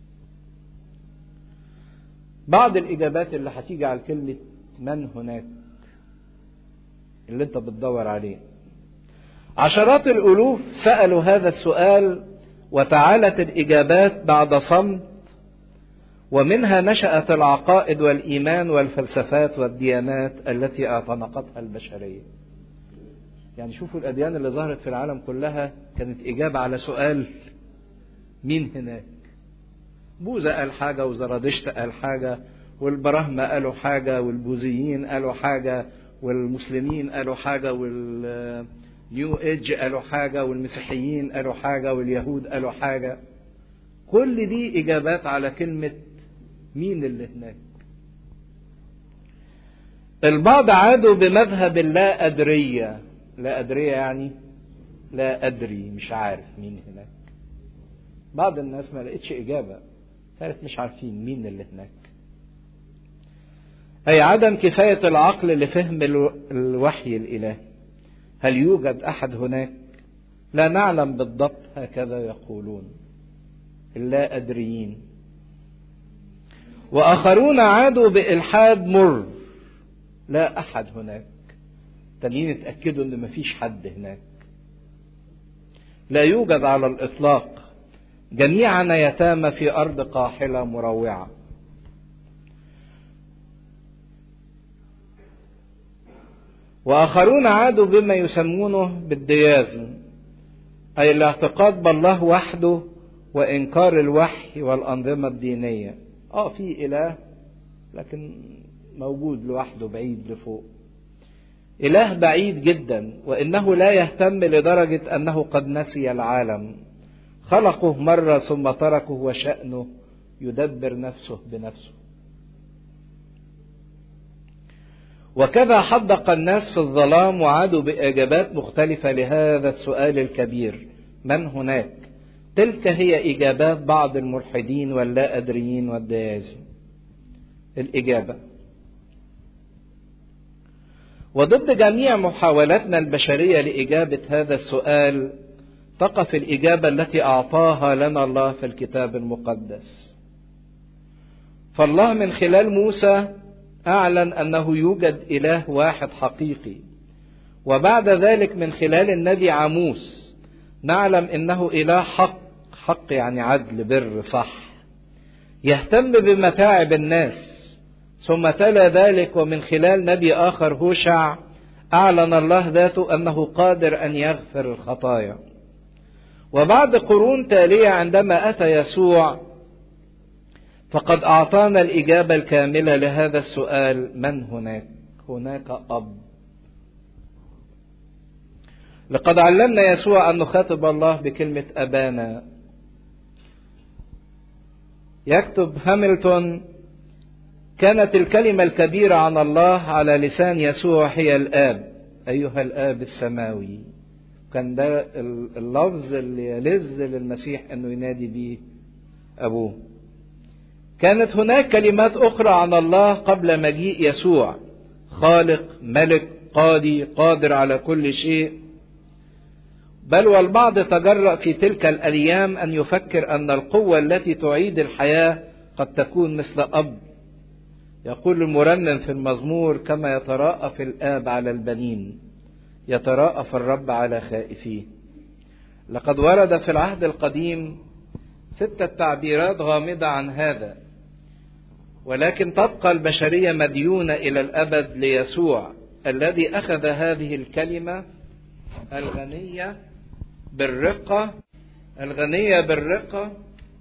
بعض الاجابات اللي هتيجي على كلمه من هناك اللي انت بتدور عليه عشرات الالوف سالوا هذا السؤال وتعالت الاجابات بعد صمت ومنها نشأت العقائد والإيمان والفلسفات والديانات التي اعتنقتها البشرية. يعني شوفوا الأديان اللي ظهرت في العالم كلها كانت إجابة على سؤال مين هناك؟ بوذا قال حاجة وزرادشت قال حاجة والبراهمة قالوا حاجة والبوذيين قالوا حاجة والمسلمين قالوا حاجة والنيو ايج قالوا حاجة والمسيحيين قالوا حاجة واليهود قالوا حاجة كل دي إجابات على كلمة مين اللي هناك البعض عادوا بمذهب اللا أدرية لا أدرية يعني لا أدري مش عارف مين هناك بعض الناس ما لقيتش إجابة كانت مش عارفين مين اللي هناك أي عدم كفاية العقل لفهم الوحي الإلهي هل يوجد أحد هناك لا نعلم بالضبط هكذا يقولون اللا أدريين وآخرون عادوا بإلحاد مر لا أحد هناك تانيين اتأكدوا إن مفيش حد هناك لا يوجد على الإطلاق جميعنا يتامى في أرض قاحلة مروعة وآخرون عادوا بما يسمونه بالديازم أي الاعتقاد بالله وحده وإنكار الوحي والأنظمة الدينية اه في اله لكن موجود لوحده بعيد لفوق اله بعيد جدا وانه لا يهتم لدرجه انه قد نسي العالم خلقه مره ثم تركه وشانه يدبر نفسه بنفسه وكذا حدق الناس في الظلام وعادوا باجابات مختلفه لهذا السؤال الكبير من هناك تلك هي إجابات بعض الملحدين واللا أدريين والديازم الإجابة وضد جميع محاولاتنا البشرية لإجابة هذا السؤال تقف الإجابة التي أعطاها لنا الله في الكتاب المقدس فالله من خلال موسى أعلن أنه يوجد إله واحد حقيقي وبعد ذلك من خلال النبي عاموس نعلم انه اله حق حق يعني عدل بر صح يهتم بمتاعب الناس ثم تلا ذلك ومن خلال نبي اخر هوشع اعلن الله ذاته انه قادر ان يغفر الخطايا وبعد قرون تاليه عندما اتى يسوع فقد اعطانا الاجابه الكامله لهذا السؤال من هناك هناك اب لقد علمنا يسوع أن نخاطب الله بكلمة أبانا يكتب هاملتون كانت الكلمة الكبيرة عن الله على لسان يسوع هي الآب أيها الآب السماوي كان ده اللفظ اللي يلذ للمسيح أنه ينادي به أبوه كانت هناك كلمات أخرى عن الله قبل مجيء يسوع خالق ملك قاضي قادر على كل شيء بل والبعض تجرأ في تلك الأيام أن يفكر أن القوة التي تعيد الحياة قد تكون مثل أب يقول المرنم في المزمور كما يتراءف الآب على البنين يتراءف الرب على خائفيه لقد ورد في العهد القديم ستة تعبيرات غامضة عن هذا ولكن تبقى البشرية مديونة إلى الأبد ليسوع الذي أخذ هذه الكلمة الغنية بالرقة الغنية بالرقة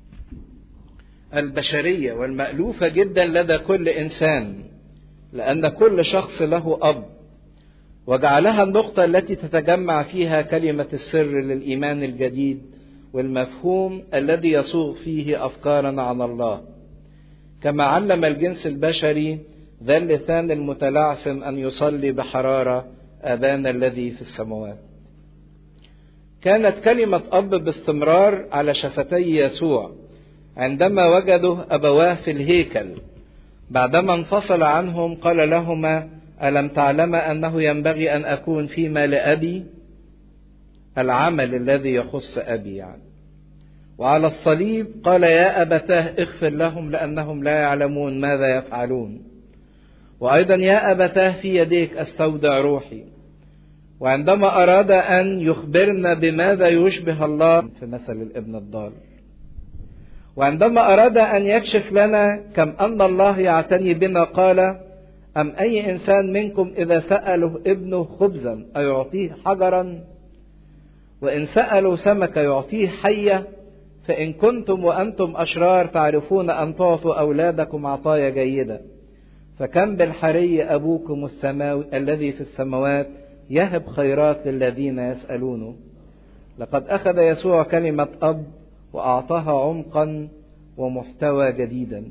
البشرية والمألوفة جدا لدى كل إنسان لأن كل شخص له أب وجعلها النقطة التي تتجمع فيها كلمة السر للإيمان الجديد والمفهوم الذي يصوغ فيه أفكارنا عن الله كما علم الجنس البشري ذا اللسان المتلعثم أن يصلي بحرارة أبانا الذي في السماوات كانت كلمة أب باستمرار على شفتي يسوع عندما وجدوا أبواه في الهيكل بعدما انفصل عنهم قال لهما ألم تعلم أنه ينبغي أن أكون فيما لأبي العمل الذي يخص أبي يعني وعلى الصليب قال يا أبتاه اغفر لهم لأنهم لا يعلمون ماذا يفعلون وأيضا يا أبتاه في يديك أستودع روحي وعندما أراد أن يخبرنا بماذا يشبه الله في مثل الابن الضال وعندما أراد أن يكشف لنا كم أن الله يعتني بنا قال أم أي إنسان منكم إذا سأله ابنه خبزا أيعطيه حجرا وإن سألوا سمكة يعطيه حية فإن كنتم وأنتم أشرار تعرفون أن تعطوا أولادكم عطايا جيدة فكم بالحري أبوكم السماوي الذي في السماوات يهب خيرات للذين يسألونه لقد أخذ يسوع كلمة أب وأعطاها عمقا ومحتوى جديدا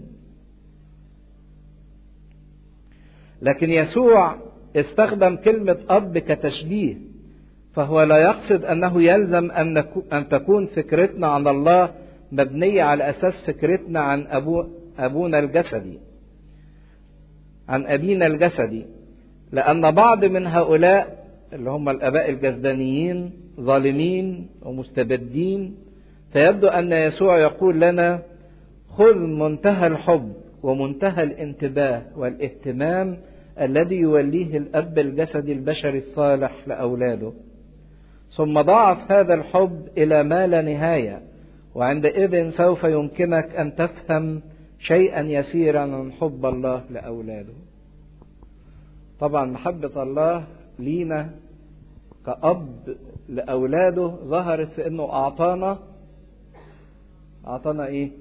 لكن يسوع استخدم كلمة أب كتشبيه فهو لا يقصد أنه يلزم أن, أن تكون فكرتنا عن الله مبنية على أساس فكرتنا عن أبو أبونا الجسدي عن أبينا الجسدي لأن بعض من هؤلاء اللي هم الآباء الجسدانيين ظالمين ومستبدين فيبدو أن يسوع يقول لنا خذ منتهى الحب ومنتهى الانتباه والاهتمام الذي يوليه الأب الجسدي البشري الصالح لأولاده ثم ضاعف هذا الحب إلى ما لا نهاية وعندئذ سوف يمكنك أن تفهم شيئا يسيرا عن حب الله لأولاده طبعا محبة الله لينا كأب لأولاده ظهرت في أنه أعطانا أعطانا إيه؟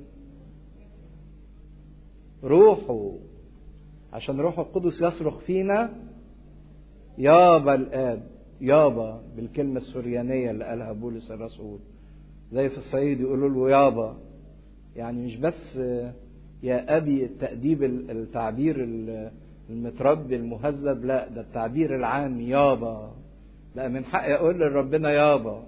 روحه عشان روح القدس يصرخ فينا يابا الآب يابا بالكلمة السريانية اللي قالها بولس الرسول زي في الصعيد يقولوا له يابا يعني مش بس يا أبي التأديب التعبير المتربي المهذب لا ده التعبير العام يابا لا من حقي أقول لربنا يابا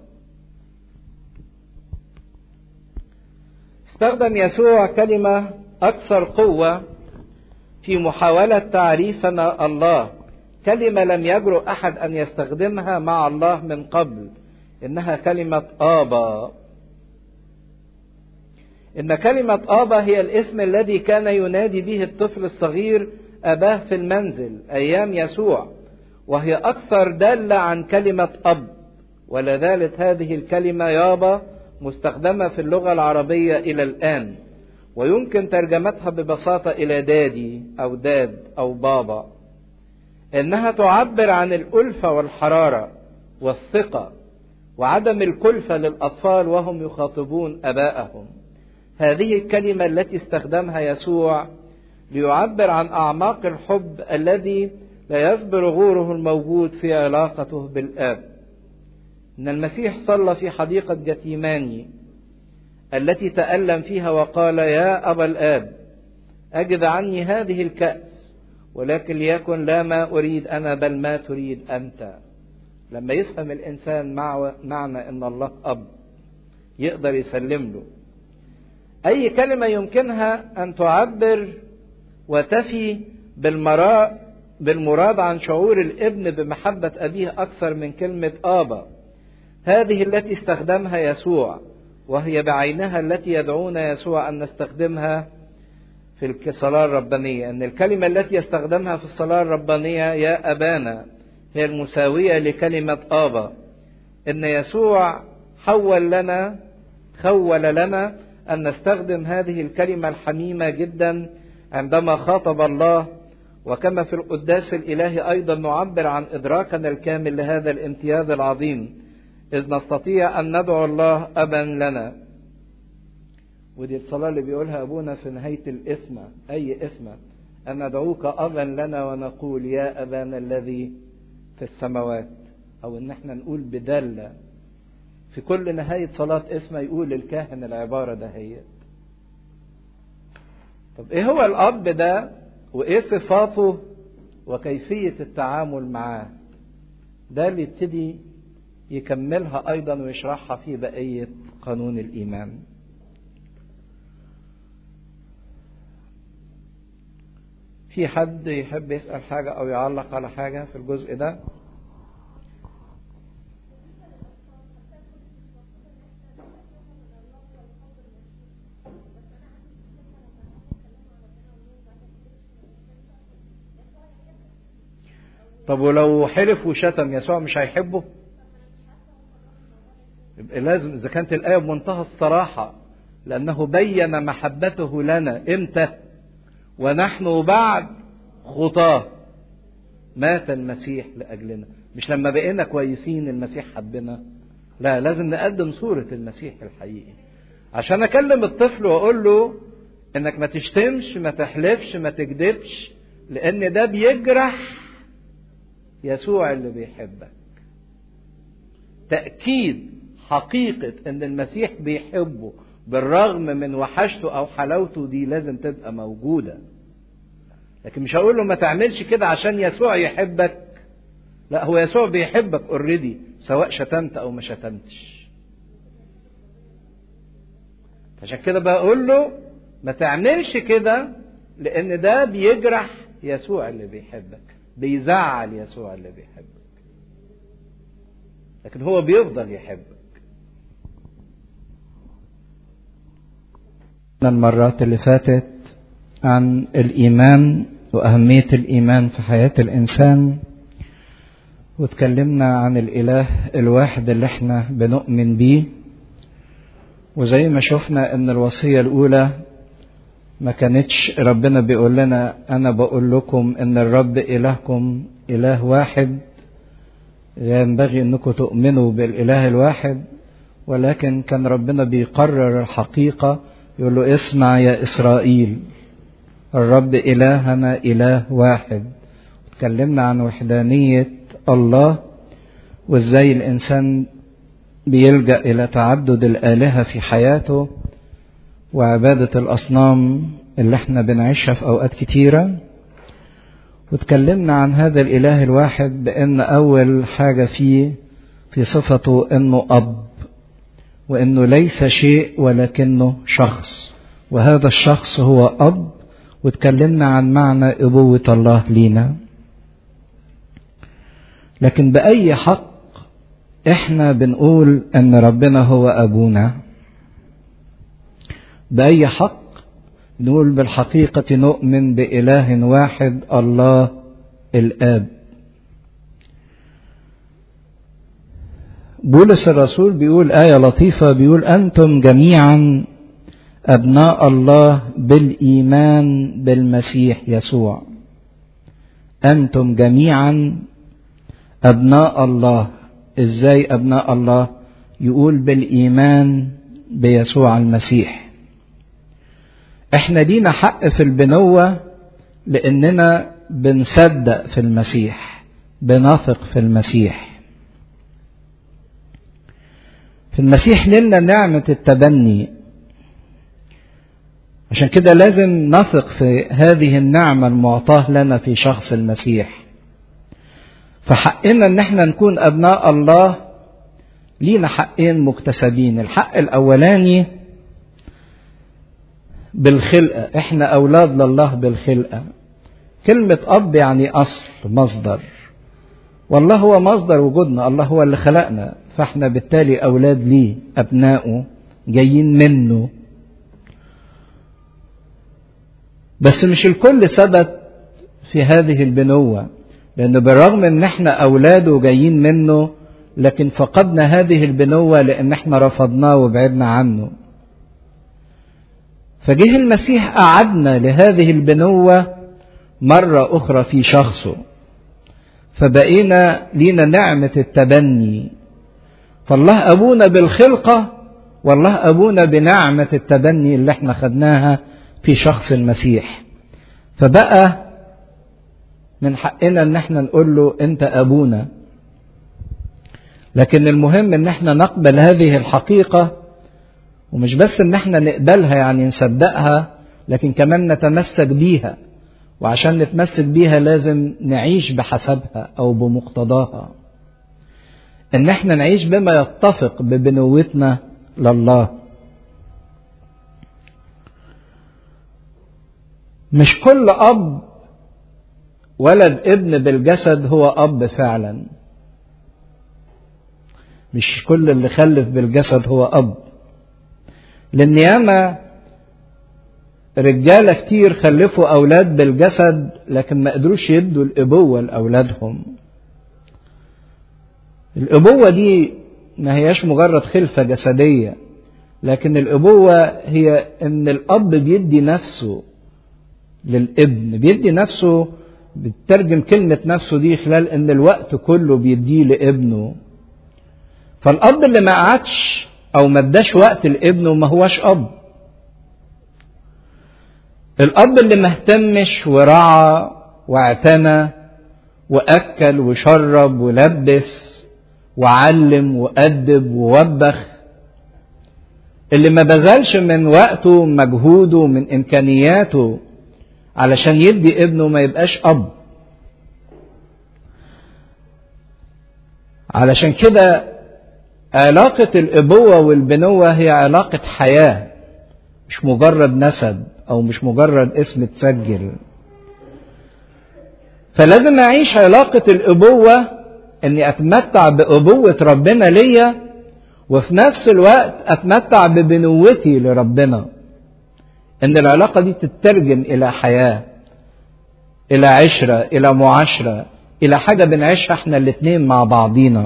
استخدم يسوع كلمة أكثر قوة في محاولة تعريفنا الله كلمة لم يجرؤ أحد أن يستخدمها مع الله من قبل إنها كلمة آبا إن كلمة آبا هي الاسم الذي كان ينادي به الطفل الصغير أباه في المنزل أيام يسوع وهي أكثر دالة عن كلمة أب ولذلك هذه الكلمة يابا مستخدمة في اللغة العربية إلى الآن ويمكن ترجمتها ببساطة إلى دادي أو داد أو بابا إنها تعبر عن الألفة والحرارة والثقة وعدم الكلفة للأطفال وهم يخاطبون أباءهم هذه الكلمة التي استخدمها يسوع ليعبر عن أعماق الحب الذي لا يصبر غوره الموجود في علاقته بالآب إن المسيح صلى في حديقة جتيماني التي تألم فيها وقال يا أبا الآب أجد عني هذه الكأس ولكن ليكن لا ما أريد أنا بل ما تريد أنت لما يفهم الإنسان مع معنى أن الله أب يقدر يسلم له أي كلمة يمكنها أن تعبر وتفي بالمراء بالمراد عن شعور الابن بمحبة أبيه أكثر من كلمة آبا هذه التي استخدمها يسوع وهي بعينها التي يدعونا يسوع أن نستخدمها في الصلاة الربانية أن الكلمة التي يستخدمها في الصلاة الربانية يا أبانا هي المساوية لكلمة آبا أن يسوع حول لنا خول لنا أن نستخدم هذه الكلمة الحميمة جدا عندما خاطب الله وكما في القداس الإلهي أيضا نعبر عن إدراكنا الكامل لهذا الامتياز العظيم إذ نستطيع أن ندعو الله أبا لنا ودي الصلاة اللي بيقولها أبونا في نهاية الإسمة أي إسمة أن ندعوك أبا لنا ونقول يا أبانا الذي في السماوات أو إن احنا نقول بدالة في كل نهاية صلاة اسمه يقول الكاهن العبارة ده هي طب ايه هو الأب ده وايه صفاته وكيفية التعامل معاه ده اللي يبتدي يكملها أيضا ويشرحها في بقية قانون الإيمان في حد يحب يسأل حاجة أو يعلق على حاجة في الجزء ده طب ولو حلف وشتم يسوع مش هيحبه يبقى لازم اذا كانت الايه بمنتهى الصراحه لانه بين محبته لنا امتى ونحن بعد خطاه مات المسيح لاجلنا مش لما بقينا كويسين المسيح حبنا لا لازم نقدم صوره المسيح الحقيقي عشان اكلم الطفل واقول له انك ما تشتمش ما تحلفش ما تكذبش لان ده بيجرح يسوع اللي بيحبك تأكيد حقيقة ان المسيح بيحبه بالرغم من وحشته او حلاوته دي لازم تبقى موجودة لكن مش هقول له ما تعملش كده عشان يسوع يحبك لا هو يسوع بيحبك اوريدي سواء شتمت او ما شتمتش عشان كده بقول له ما تعملش كده لان ده بيجرح يسوع اللي بيحبك بيزعل يسوع اللي بيحبك لكن هو بيفضل يحبك المرات اللي فاتت عن الإيمان وأهمية الإيمان في حياة الإنسان واتكلمنا عن الإله الواحد اللي احنا بنؤمن بيه وزي ما شفنا ان الوصية الأولى ما كانتش ربنا بيقول لنا أنا بقول لكم إن الرب إلهكم إله واحد ينبغي أنكم تؤمنوا بالإله الواحد ولكن كان ربنا بيقرر الحقيقة يقول له اسمع يا إسرائيل الرب إلهنا إله واحد اتكلمنا عن وحدانية الله وازاي الإنسان بيلجأ إلى تعدد الآلهة في حياته وعبادة الأصنام اللي احنا بنعيشها في أوقات كتيرة واتكلمنا عن هذا الإله الواحد بأن أول حاجة فيه في صفته أنه أب وأنه ليس شيء ولكنه شخص وهذا الشخص هو أب واتكلمنا عن معنى أبوة الله لينا لكن بأي حق احنا بنقول أن ربنا هو أبونا بأي حق نقول بالحقيقة نؤمن بإله واحد الله الآب بولس الرسول بيقول آية لطيفة بيقول أنتم جميعا أبناء الله بالإيمان بالمسيح يسوع أنتم جميعا أبناء الله إزاي أبناء الله يقول بالإيمان بيسوع المسيح احنا لينا حق في البنوة لأننا بنصدق في المسيح بنثق في المسيح في المسيح لنا نعمة التبني عشان كده لازم نثق في هذه النعمة المعطاة لنا في شخص المسيح فحقنا ان احنا نكون ابناء الله لينا حقين مكتسبين الحق الاولاني بالخلقة احنا اولاد لله بالخلقة كلمة اب يعني اصل مصدر والله هو مصدر وجودنا الله هو اللي خلقنا فاحنا بالتالي اولاد ليه ابنائه جايين منه بس مش الكل ثبت في هذه البنوة لأنه بالرغم إن إحنا أولاده جايين منه لكن فقدنا هذه البنوة لأن إحنا رفضناه وبعدنا عنه فجه المسيح أعدنا لهذه البنوة مرة أخرى في شخصه فبقينا لينا نعمة التبني فالله أبونا بالخلقة والله أبونا بنعمة التبني اللي احنا خدناها في شخص المسيح فبقى من حقنا ان احنا نقول له انت ابونا لكن المهم ان احنا نقبل هذه الحقيقة ومش بس ان احنا نقبلها يعني نصدقها لكن كمان نتمسك بيها وعشان نتمسك بيها لازم نعيش بحسبها او بمقتضاها ان احنا نعيش بما يتفق ببنوتنا لله مش كل اب ولد ابن بالجسد هو اب فعلا مش كل اللي خلف بالجسد هو اب لان ياما رجالة كتير خلفوا أولاد بالجسد لكن ما قدروش يدوا الأبوة لأولادهم الأبوة دي ما هياش مجرد خلفة جسدية لكن الأبوة هي إن الأب بيدي نفسه للابن بيدي نفسه بترجم كلمة نفسه دي خلال إن الوقت كله بيديه لابنه فالأب اللي ما قعدش أو ما اداش وقت لابنه ما هوش أب الأب اللي ما اهتمش ورعى واعتنى وأكل وشرب ولبس وعلم وأدب ووبخ اللي ما بذلش من وقته ومجهوده ومن إمكانياته علشان يدي ابنه ما يبقاش أب علشان كده علاقة الأبوة والبنوة هي علاقة حياة مش مجرد نسب أو مش مجرد اسم تسجل فلازم أعيش علاقة الأبوة إني أتمتع بأبوة ربنا ليا وفي نفس الوقت أتمتع ببنوتي لربنا إن العلاقة دي تترجم إلى حياة إلى عشرة إلى معاشرة إلى حاجة بنعيشها إحنا الاتنين مع بعضينا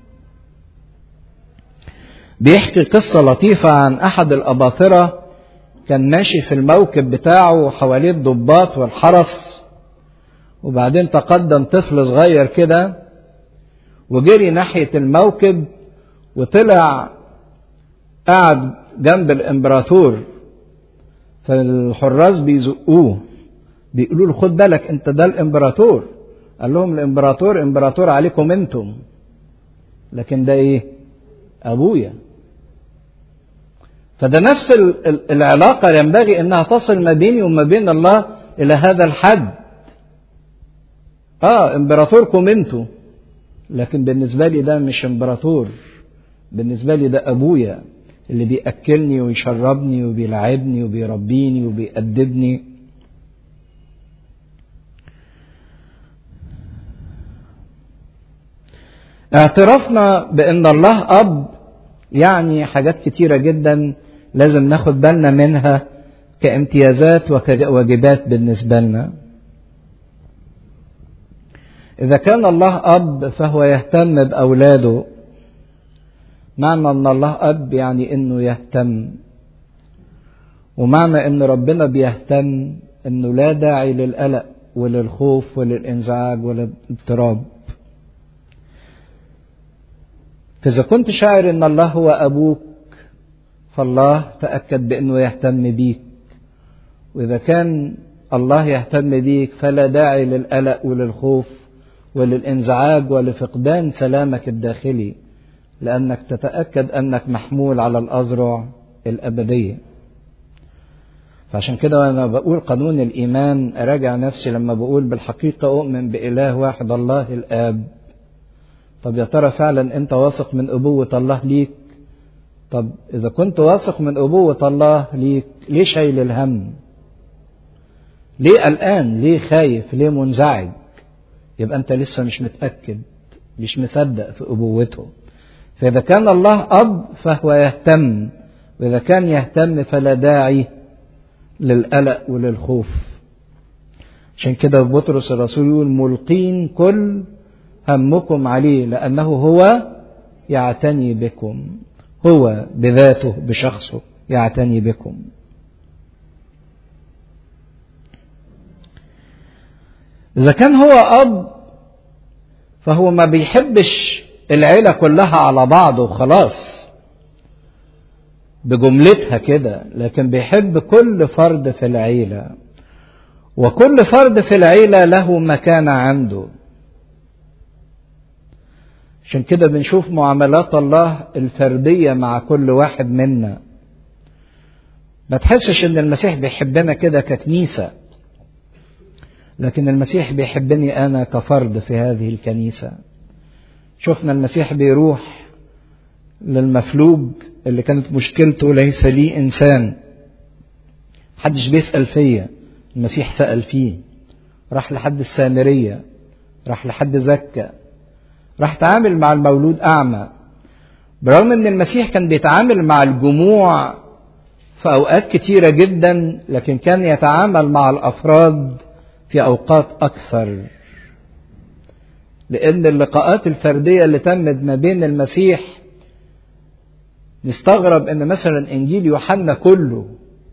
بيحكي قصة لطيفة عن أحد الأباطرة كان ماشي في الموكب بتاعه وحواليه الضباط والحرس وبعدين تقدم طفل صغير كده وجري ناحية الموكب وطلع قعد جنب الامبراطور فالحراس بيزقوه بيقولوا له خد بالك انت ده الامبراطور قال لهم الامبراطور امبراطور عليكم انتم لكن ده ايه ابويا فده نفس العلاقة ينبغي انها تصل ما بيني وما بين الله الى هذا الحد اه امبراطوركم انتوا لكن بالنسبة لي ده مش امبراطور بالنسبة لي ده ابويا اللي بيأكلني ويشربني وبيلعبني وبيربيني وبيأدبني اعترافنا بان الله اب يعني حاجات كتيرة جدا لازم ناخد بالنا منها كامتيازات وكواجبات بالنسبة لنا إذا كان الله أب فهو يهتم بأولاده معنى أن الله أب يعني إنه يهتم ومعنى إن ربنا بيهتم إنه لا داعي للقلق وللخوف وللانزعاج وللاضطراب فإذا كنت شاعر إن الله هو أبوك فالله تأكد بأنه يهتم بيك وإذا كان الله يهتم بيك فلا داعي للقلق وللخوف وللانزعاج ولفقدان سلامك الداخلي لأنك تتأكد أنك محمول على الأذرع الأبدية فعشان كده وأنا بقول قانون الإيمان أراجع نفسي لما بقول بالحقيقة أؤمن بإله واحد الله الآب طب يا ترى فعلا أنت واثق من أبوة الله ليك طب إذا كنت واثق من أبوة الله ليك ليه شايل الهم ليه قلقان ليه خايف ليه منزعج يبقى أنت لسه مش متأكد مش مصدق في أبوته فإذا كان الله أب فهو يهتم وإذا كان يهتم فلا داعي للقلق وللخوف عشان كده بطرس الرسول يقول ملقين كل همكم عليه لأنه هو يعتني بكم هو بذاته بشخصه يعتني بكم إذا كان هو أب فهو ما بيحبش العيلة كلها على بعض وخلاص بجملتها كده لكن بيحب كل فرد في العيلة وكل فرد في العيلة له مكانة عنده عشان كده بنشوف معاملات الله الفردية مع كل واحد منا ما تحسش ان المسيح بيحبنا كده ككنيسة لكن المسيح بيحبني انا كفرد في هذه الكنيسة شفنا المسيح بيروح للمفلوج اللي كانت مشكلته ليس لي انسان محدش بيسأل فيا المسيح سأل فيه راح لحد السامرية راح لحد زكا راح تعامل مع المولود أعمى برغم أن المسيح كان بيتعامل مع الجموع في أوقات كتيرة جدا لكن كان يتعامل مع الأفراد في أوقات أكثر لأن اللقاءات الفردية اللي تمت ما بين المسيح نستغرب أن مثلا إنجيل يوحنا كله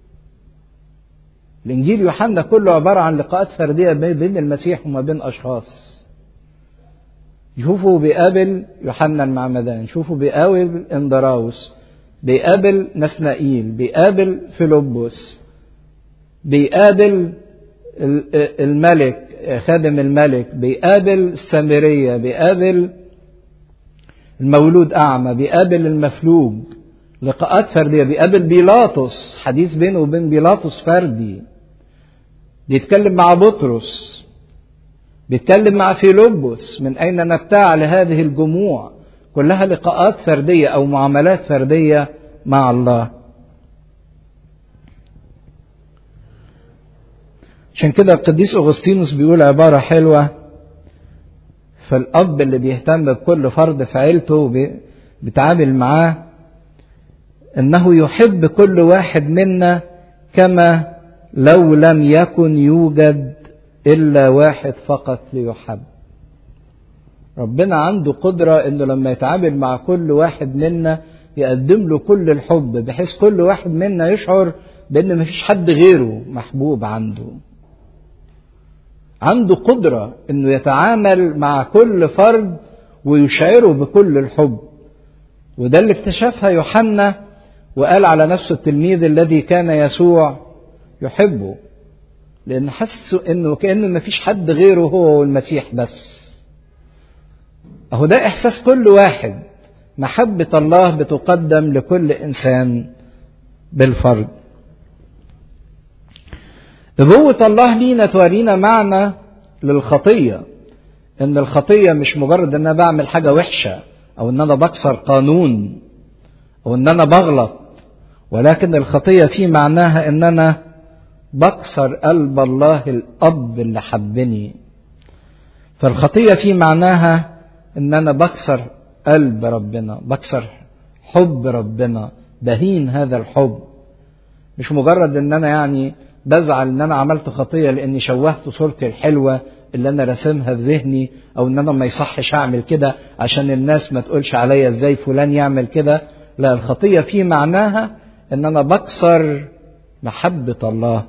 الإنجيل يوحنا كله عبارة عن لقاءات فردية بين المسيح وما بين أشخاص شوفوا بيقابل يوحنا المعمدان شوفوا بيقابل اندراوس بيقابل نسنائيل بيقابل فيلبس بيقابل الملك خادم الملك بيقابل السامرية بيقابل المولود أعمى بيقابل المفلوج لقاءات فردية بيقابل بيلاطس حديث بينه وبين بيلاطس فردي بيتكلم مع بطرس بيتكلم مع فيلبس من أين نبتاع لهذه الجموع كلها لقاءات فردية أو معاملات فردية مع الله عشان كده القديس أغسطينوس بيقول عبارة حلوة فالأب اللي بيهتم بكل فرد في عيلته بيتعامل معاه إنه يحب كل واحد منا كما لو لم يكن يوجد إلا واحد فقط ليحب ربنا عنده قدرة إنه لما يتعامل مع كل واحد منا يقدم له كل الحب بحيث كل واحد منا يشعر بأن مفيش حد غيره محبوب عنده عنده قدرة إنه يتعامل مع كل فرد ويشعره بكل الحب وده اللي اكتشفها يوحنا وقال على نفسه التلميذ الذي كان يسوع يحبه لأن حسوا إنه كأنه ما فيش حد غيره هو والمسيح بس. أهو ده إحساس كل واحد محبة الله بتقدم لكل إنسان بالفرد. أبوة الله لينا تورينا معنى للخطية. إن الخطية مش مجرد إن أنا بعمل حاجة وحشة أو إن أنا بكسر قانون أو إن أنا بغلط ولكن الخطية في معناها إن أنا بكسر قلب الله الأب اللي حبني فالخطية في معناها إن أنا بكسر قلب ربنا بكسر حب ربنا بهين هذا الحب مش مجرد إن أنا يعني بزعل إن أنا عملت خطية لإني شوهت صورتي الحلوة اللي أنا راسمها في ذهني أو إن أنا ما يصحش أعمل كده عشان الناس ما تقولش عليا إزاي فلان يعمل كده لا الخطية في معناها إن أنا بكسر محبة الله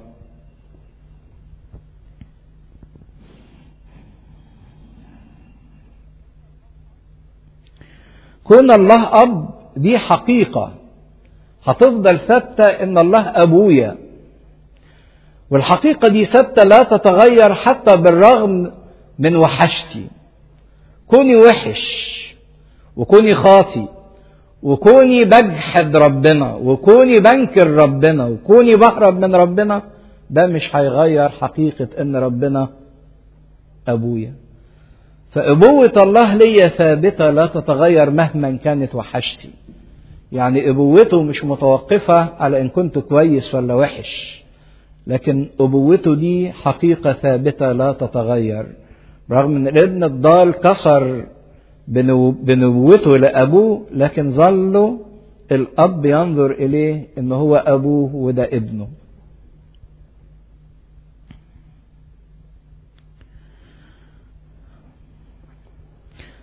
كون الله أب دي حقيقة هتفضل ثابتة إن الله أبويا والحقيقة دي ثابتة لا تتغير حتى بالرغم من وحشتي كوني وحش وكوني خاطي وكوني بجحد ربنا وكوني بنكر ربنا وكوني بهرب من ربنا ده مش هيغير حقيقة ان ربنا ابويا فابوة الله ليا ثابتة لا تتغير مهما كانت وحشتي يعني ابوته مش متوقفة على ان كنت كويس ولا وحش لكن ابوته دي حقيقة ثابتة لا تتغير رغم ان الابن الضال كسر بنبوته لأبوه لكن ظل الأب ينظر إليه إن هو أبوه وده ابنه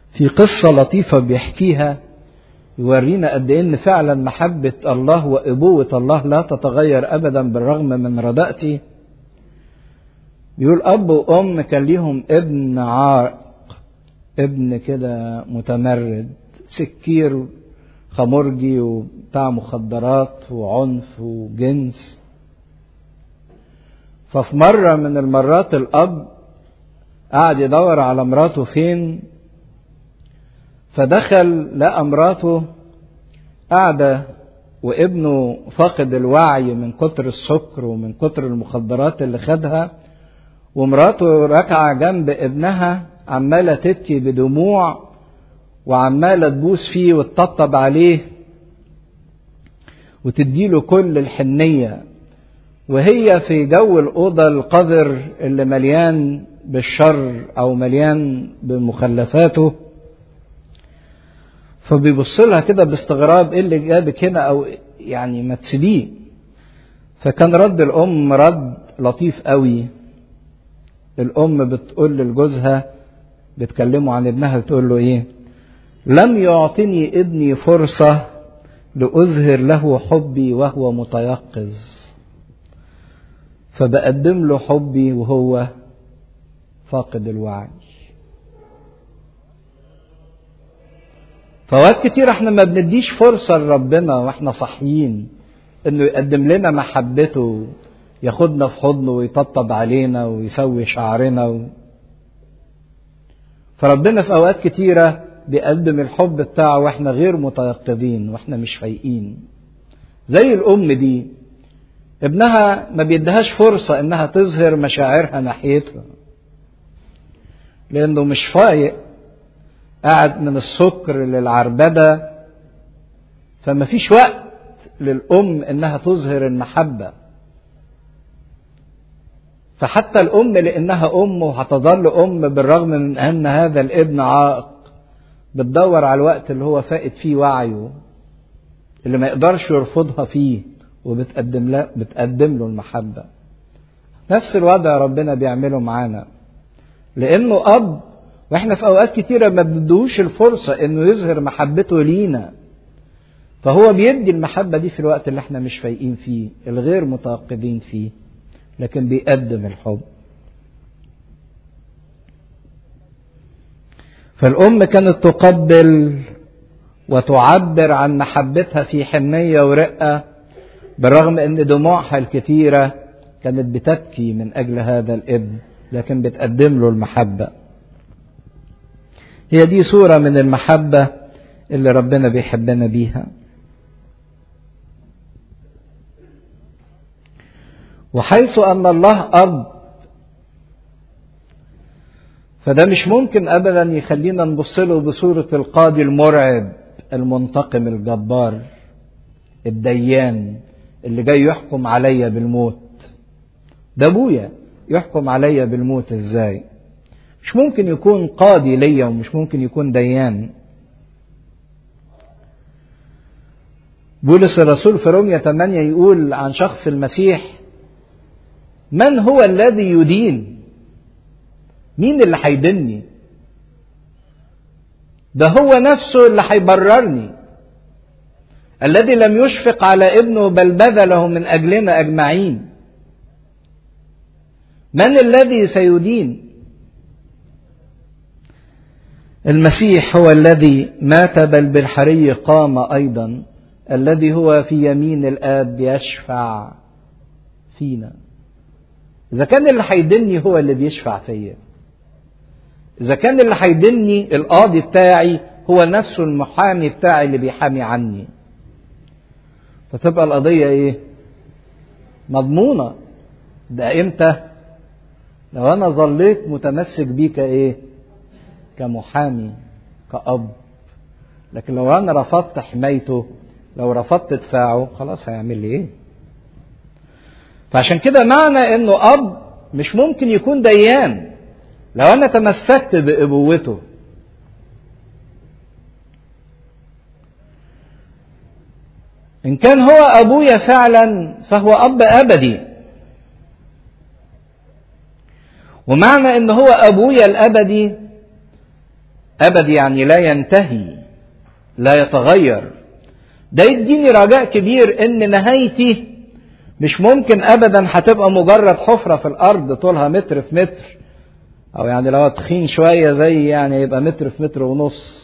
في قصة لطيفة بيحكيها يورينا قد ايه ان فعلا محبة الله وابوة الله لا تتغير ابدا بالرغم من رداءتي بيقول اب وام كان ليهم ابن عاق ابن كده متمرد سكير خمرجي وبتاع مخدرات وعنف وجنس ففي مرة من المرات الأب قعد يدور على مراته فين فدخل لقى مراته قاعدة وابنه فاقد الوعي من كتر السكر ومن كتر المخدرات اللي خدها ومراته راكعة جنب ابنها عمالة تبكي بدموع وعمالة تبوس فيه وتطبطب عليه وتديله كل الحنية وهي في جو الأوضة القذر اللي مليان بالشر أو مليان بمخلفاته فبيبص لها كده باستغراب ايه اللي جابك هنا او يعني ما تسيبيه فكان رد الام رد لطيف قوي الام بتقول لجوزها بتكلمه عن ابنها بتقول له ايه لم يعطني ابني فرصة لأظهر له حبي وهو متيقظ فبقدم له حبي وهو فاقد الوعي فوقت كتير احنا ما بنديش فرصة لربنا واحنا صاحيين انه يقدم لنا محبته ياخدنا في حضنه ويطبطب علينا ويسوي شعرنا و... فربنا في اوقات كتيرة بيقدم الحب بتاعه واحنا غير متيقظين واحنا مش فايقين زي الام دي ابنها ما بيدهاش فرصة انها تظهر مشاعرها ناحيتها لانه مش فايق قاعد من السكر للعربدة فما فيش وقت للأم إنها تظهر المحبة فحتى الأم لأنها أم وهتظل أم بالرغم من أن هذا الابن عائق بتدور على الوقت اللي هو فائت فيه وعيه اللي ما يقدرش يرفضها فيه وبتقدم له بتقدم له المحبة نفس الوضع ربنا بيعمله معانا لأنه أب واحنا في اوقات كتيره ما بندوش الفرصه انه يظهر محبته لينا فهو بيدي المحبه دي في الوقت اللي احنا مش فايقين فيه الغير متيقظين فيه لكن بيقدم الحب فالام كانت تقبل وتعبر عن محبتها في حنيه ورقه بالرغم ان دموعها الكثيره كانت بتبكي من اجل هذا الابن لكن بتقدم له المحبه هي دي صورة من المحبة اللي ربنا بيحبنا بيها وحيث أن الله أب فده مش ممكن أبدا يخلينا نبص له بصورة القاضي المرعب المنتقم الجبار الديان اللي جاي يحكم عليا بالموت ده ابويا يحكم عليا بالموت ازاي مش ممكن يكون قاضي ليا ومش ممكن يكون ديان بولس الرسول في رومية 8 يقول عن شخص المسيح من هو الذي يدين مين اللي هيدني ده هو نفسه اللي هيبررني الذي لم يشفق على ابنه بل بذله من اجلنا اجمعين من الذي سيدين المسيح هو الذي مات بل بالحري قام ايضا الذي هو في يمين الاب يشفع فينا اذا كان اللي هيدني هو اللي بيشفع فيا اذا كان اللي هيدني القاضي بتاعي هو نفسه المحامي بتاعي اللي بيحامي عني فتبقى القضيه ايه مضمونه ده امتى لو انا ظليت متمسك بيه كايه كمحامي كأب لكن لو انا رفضت حمايته لو رفضت دفاعه خلاص هيعمل لي ايه فعشان كده معنى انه اب مش ممكن يكون ديان لو انا تمسكت بابوته ان كان هو ابويا فعلا فهو اب ابدي ومعنى ان هو ابويا الابدي أبدي يعني لا ينتهي لا يتغير ده يديني رجاء كبير ان نهايتي مش ممكن ابدا هتبقى مجرد حفره في الارض طولها متر في متر او يعني لو تخين شويه زي يعني يبقى متر في متر ونص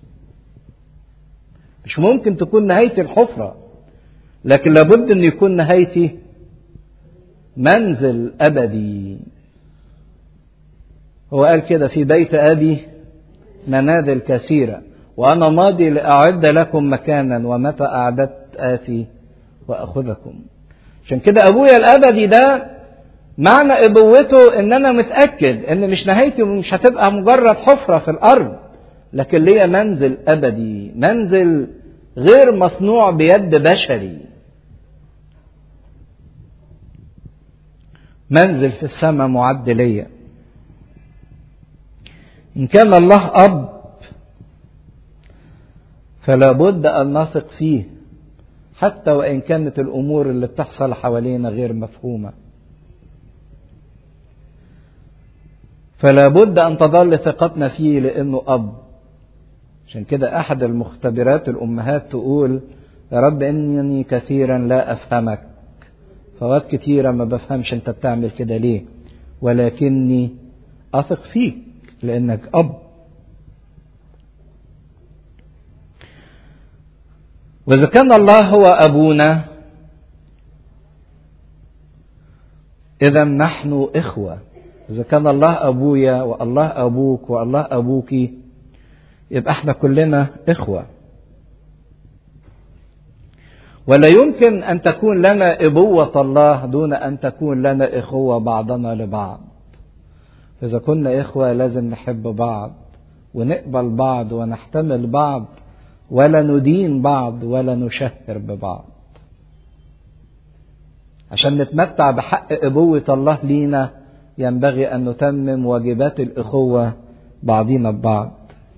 مش ممكن تكون نهايه الحفره لكن لابد ان يكون نهايتي منزل ابدي هو قال كده في بيت ابي منازل كثيره وانا ماضي لاعد لكم مكانا ومتى اعددت اتي واخذكم عشان كده ابويا الابدي ده معنى ابوته ان انا متاكد ان مش نهايتي مش هتبقى مجرد حفره في الارض لكن ليا منزل ابدي منزل غير مصنوع بيد بشري منزل في السماء معد ليا ان كان الله اب فلا بد ان نثق فيه حتى وان كانت الامور اللي بتحصل حوالينا غير مفهومه فلا بد ان تظل ثقتنا فيه لانه اب عشان كده احد المختبرات الامهات تقول يا رب انني كثيرا لا افهمك فوقت كثيرة ما بفهمش انت بتعمل كده ليه ولكني اثق فيك لانك اب واذا كان الله هو ابونا اذا نحن اخوه اذا كان الله ابويا والله ابوك والله ابوك يبقى احنا كلنا اخوه ولا يمكن ان تكون لنا ابوه الله دون ان تكون لنا اخوه بعضنا لبعض فاذا كنا اخوه لازم نحب بعض ونقبل بعض ونحتمل بعض ولا ندين بعض ولا نشهر ببعض عشان نتمتع بحق ابوه الله لينا ينبغي ان نتمم واجبات الاخوه بعضينا ببعض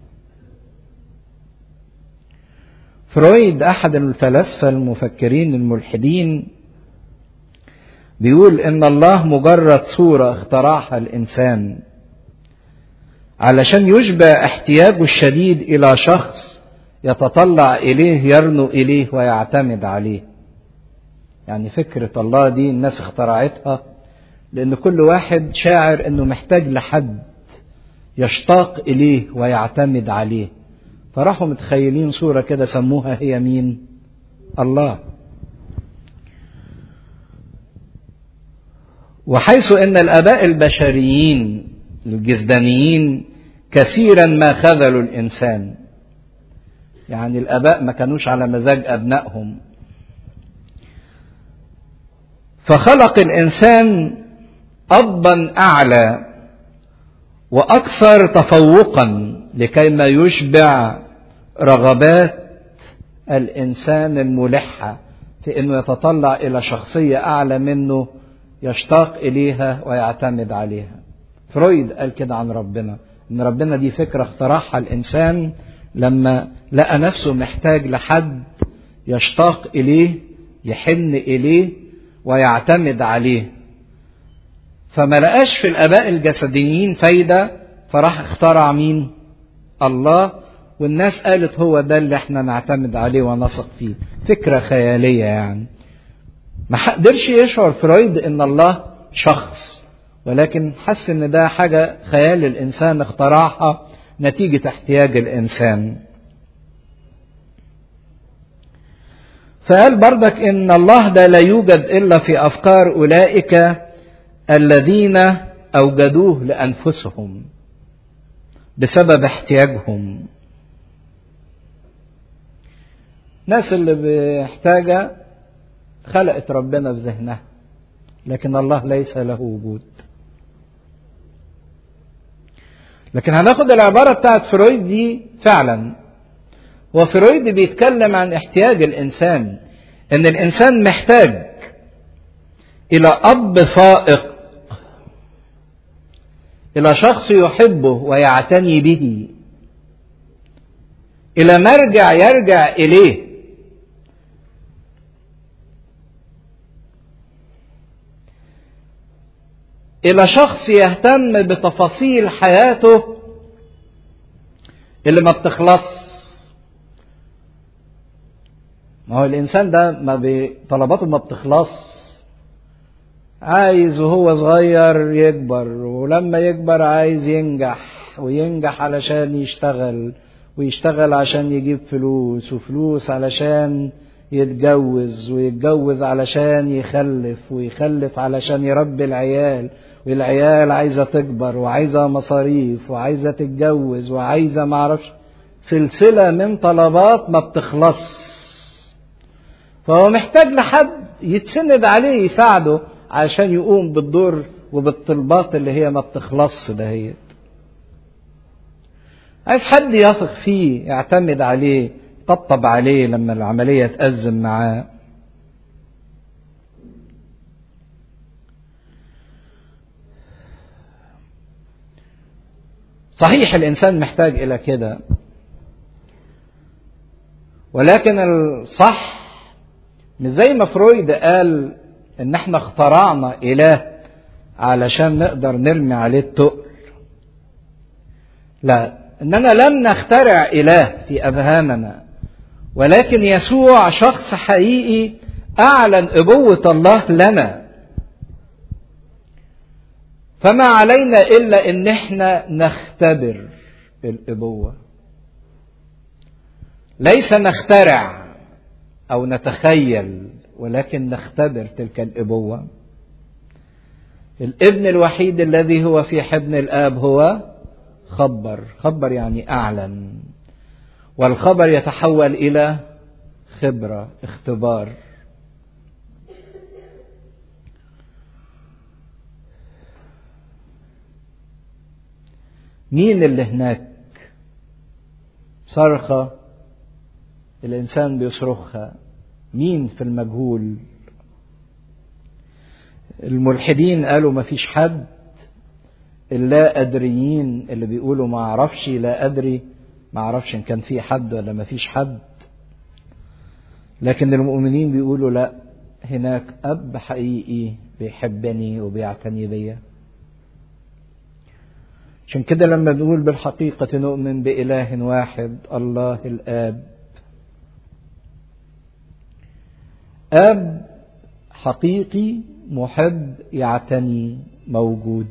فرويد احد الفلاسفه المفكرين الملحدين بيقول ان الله مجرد صوره اخترعها الانسان علشان يشبع احتياجه الشديد الى شخص يتطلع اليه يرنو اليه ويعتمد عليه يعني فكره الله دي الناس اخترعتها لان كل واحد شاعر انه محتاج لحد يشتاق اليه ويعتمد عليه فراحوا متخيلين صورة كده سموها هي مين الله وحيث ان الاباء البشريين الجسدانيين كثيرا ما خذلوا الانسان يعني الاباء ما كانوش على مزاج ابنائهم فخلق الانسان ابا اعلى واكثر تفوقا لكي ما يشبع رغبات الانسان الملحه في انه يتطلع الى شخصيه اعلى منه يشتاق اليها ويعتمد عليها فرويد قال كده عن ربنا ان ربنا دي فكره اخترعها الانسان لما لقى نفسه محتاج لحد يشتاق اليه يحن اليه ويعتمد عليه فما لقاش في الاباء الجسديين فايده فراح اخترع مين الله والناس قالت هو ده اللي احنا نعتمد عليه ونثق فيه فكره خياليه يعني ما قدرش يشعر فرويد ان الله شخص ولكن حس ان ده حاجه خيال الانسان اخترعها نتيجه احتياج الانسان فقال بردك ان الله ده لا يوجد الا في افكار اولئك الذين اوجدوه لانفسهم بسبب احتياجهم الناس اللي محتاجة خلقت ربنا في ذهنها لكن الله ليس له وجود لكن هناخد العبارة بتاعت فرويد دي فعلا وفرويد بيتكلم عن احتياج الإنسان إن الإنسان محتاج إلى أب فائق إلى شخص يحبه ويعتني به إلى مرجع يرجع إليه إلى شخص يهتم بتفاصيل حياته اللي ما بتخلص ما هو الانسان ده ما بي... طلباته ما بتخلص عايز وهو صغير يكبر ولما يكبر عايز ينجح وينجح علشان يشتغل ويشتغل عشان يجيب فلوس وفلوس علشان يتجوز ويتجوز علشان يخلف ويخلف علشان يربي العيال والعيال عايزة تكبر وعايزة مصاريف وعايزة تتجوز وعايزة معرفش سلسلة من طلبات ما بتخلص فهو محتاج لحد يتسند عليه يساعده عشان يقوم بالدور وبالطلبات اللي هي ما بتخلص دهيت عايز حد يثق فيه يعتمد عليه طبطب عليه لما العملية تأزم معاه صحيح الإنسان محتاج إلى كده ولكن الصح مش زي ما فرويد قال ان احنا اخترعنا اله علشان نقدر نرمي عليه التقل لا اننا لم نخترع اله في اذهاننا ولكن يسوع شخص حقيقي اعلن ابوه الله لنا فما علينا الا ان احنا نختبر الابوه ليس نخترع او نتخيل ولكن نختبر تلك الابوه الابن الوحيد الذي هو في حضن الاب هو خبر خبر يعني اعلن والخبر يتحول الى خبره اختبار مين اللي هناك صرخه الانسان بيصرخها مين في المجهول الملحدين قالوا ما فيش حد اللا أدريين اللي بيقولوا ما أعرفش لا أدري ما أعرفش إن كان في حد ولا ما فيش حد لكن المؤمنين بيقولوا لا هناك أب حقيقي بيحبني وبيعتني بيا عشان كده لما نقول بالحقيقة نؤمن بإله واحد الله الآب أب حقيقي محب يعتني موجود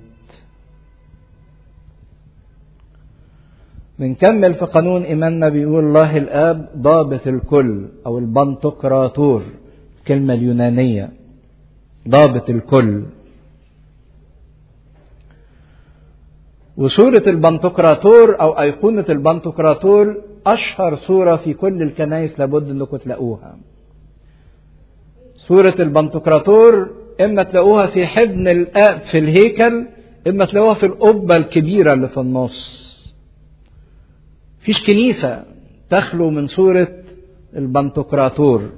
بنكمل في قانون إيماننا بيقول الله الآب ضابط الكل أو البنتقراطور الكلمة اليونانية ضابط الكل وصورة البنتقراطور أو أيقونة البنتقراطور أشهر صورة في كل الكنائس لابد أنكم تلاقوها صورة البنتقراطور إما تلاقوها في حضن الآب في الهيكل إما تلاقوها في القبة الكبيرة اللي في النص فيش كنيسة تخلو من صورة البنتقراطور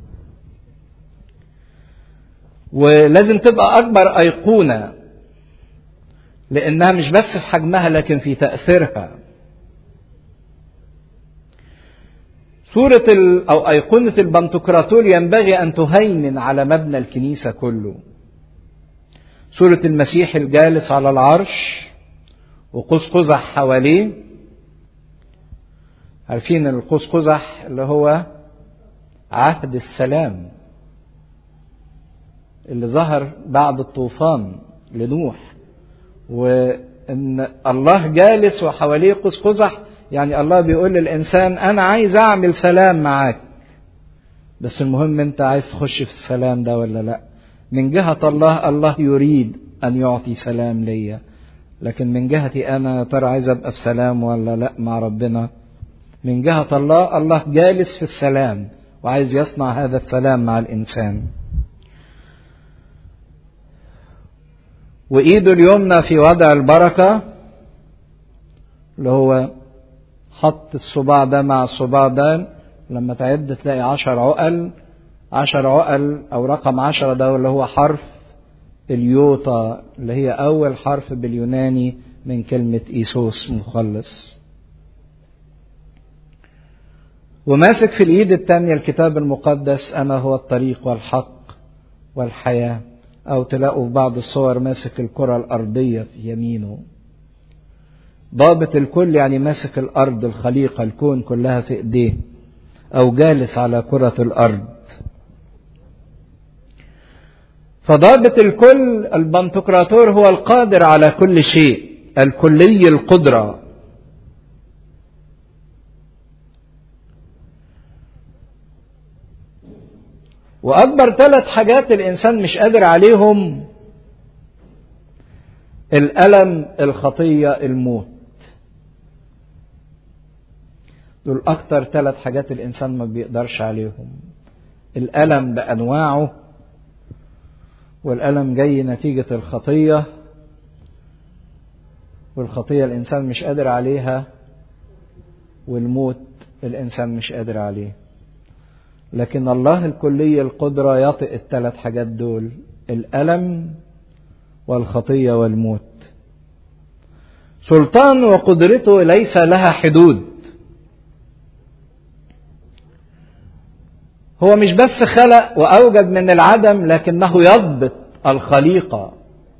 ولازم تبقى أكبر أيقونة لأنها مش بس في حجمها لكن في تأثيرها صورة أو أيقونة البنتقراطور ينبغي أن تهيمن على مبنى الكنيسة كله صورة المسيح الجالس على العرش وقوس قزح حواليه عارفين القوس قزح اللي هو عهد السلام اللي ظهر بعد الطوفان لنوح وان الله جالس وحواليه قوس قزح يعني الله بيقول للانسان انا عايز اعمل سلام معاك بس المهم انت عايز تخش في السلام ده ولا لا من جهة الله الله يريد ان يعطي سلام ليا لكن من جهتي انا ترى عايز ابقى في سلام ولا لا مع ربنا من جهة الله الله جالس في السلام وعايز يصنع هذا السلام مع الإنسان وإيده اليمنى في وضع البركة اللي هو حط الصباع ده مع الصباع ده لما تعد تلاقي عشر عقل عشر عقل أو رقم عشرة ده اللي هو حرف اليوتا اللي هي أول حرف باليوناني من كلمة إيسوس مخلص وماسك في الايد التانية الكتاب المقدس انا هو الطريق والحق والحياة او تلاقوا في بعض الصور ماسك الكرة الارضية في يمينه ضابط الكل يعني ماسك الأرض الخليقة الكون كلها في إيديه أو جالس على كرة الأرض فضابط الكل البنتقراطور هو القادر على كل شيء الكلي القدرة وأكبر ثلاث حاجات الإنسان مش قادر عليهم الألم الخطية الموت دول أكتر ثلاث حاجات الإنسان ما بيقدرش عليهم الألم بأنواعه والألم جاي نتيجة الخطية والخطية الإنسان مش قادر عليها والموت الإنسان مش قادر عليه لكن الله الكلية القدرة يطئ الثلاث حاجات دول الألم والخطية والموت سلطان وقدرته ليس لها حدود هو مش بس خلق وأوجد من العدم لكنه يضبط الخليقة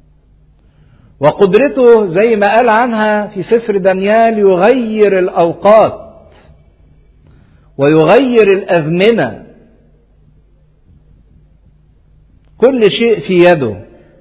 وقدرته زي ما قال عنها في سفر دانيال يغير الأوقات ويغير الأزمنة كل شيء في يده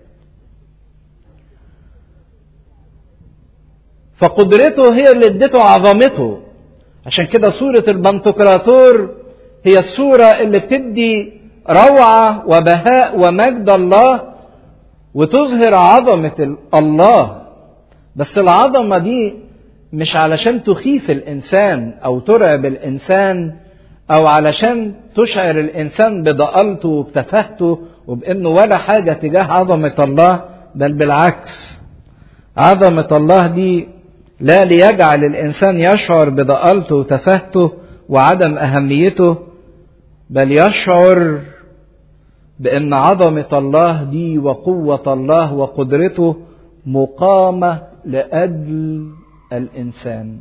فقدرته هي اللي ادته عظمته عشان كده صورة البنتقراطور هي الصورة اللي بتدي روعة وبهاء ومجد الله وتظهر عظمة الله بس العظمة دي مش علشان تخيف الإنسان أو ترعب الإنسان أو علشان تشعر الإنسان بضالته وبتفاهته وبأنه ولا حاجة تجاه عظمة الله بل بالعكس عظمة الله دي لا ليجعل الإنسان يشعر بضالته وتفاهته وعدم أهميته بل يشعر بأن عظمة الله دي وقوة الله وقدرته مقامة لأجل الإنسان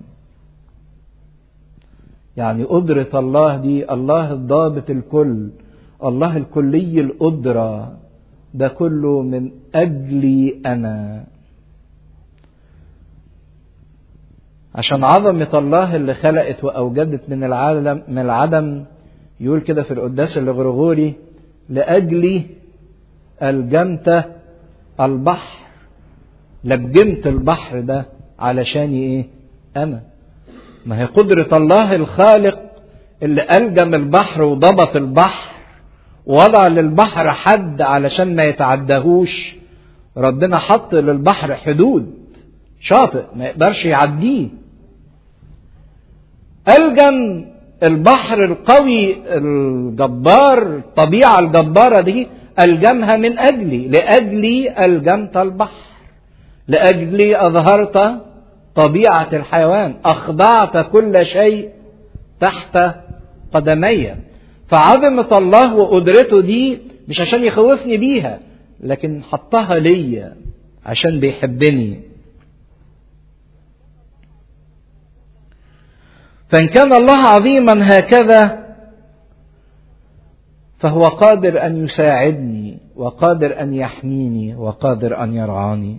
يعني قدرة الله دي الله الضابط الكل الله الكلي القدرة ده كله من أجلي أنا عشان عظمة الله اللي خلقت وأوجدت من العالم من العدم يقول كده في القداس الغرغوري لأجلي الجمت البحر لجمت البحر ده علشاني ايه انا ما هي قدرة الله الخالق اللي ألجم البحر وضبط البحر ووضع للبحر حد علشان ما يتعدهوش ربنا حط للبحر حدود شاطئ ما يقدرش يعديه ألجم البحر القوي الجبار الطبيعة الجبارة دي ألجمها من أجلي لأجلي ألجمت البحر لأجلي أظهرت طبيعة الحيوان أخضعت كل شيء تحت قدمي فعظمة الله وقدرته دي مش عشان يخوفني بيها لكن حطها ليا عشان بيحبني فإن كان الله عظيما هكذا فهو قادر أن يساعدني وقادر أن يحميني وقادر أن يرعاني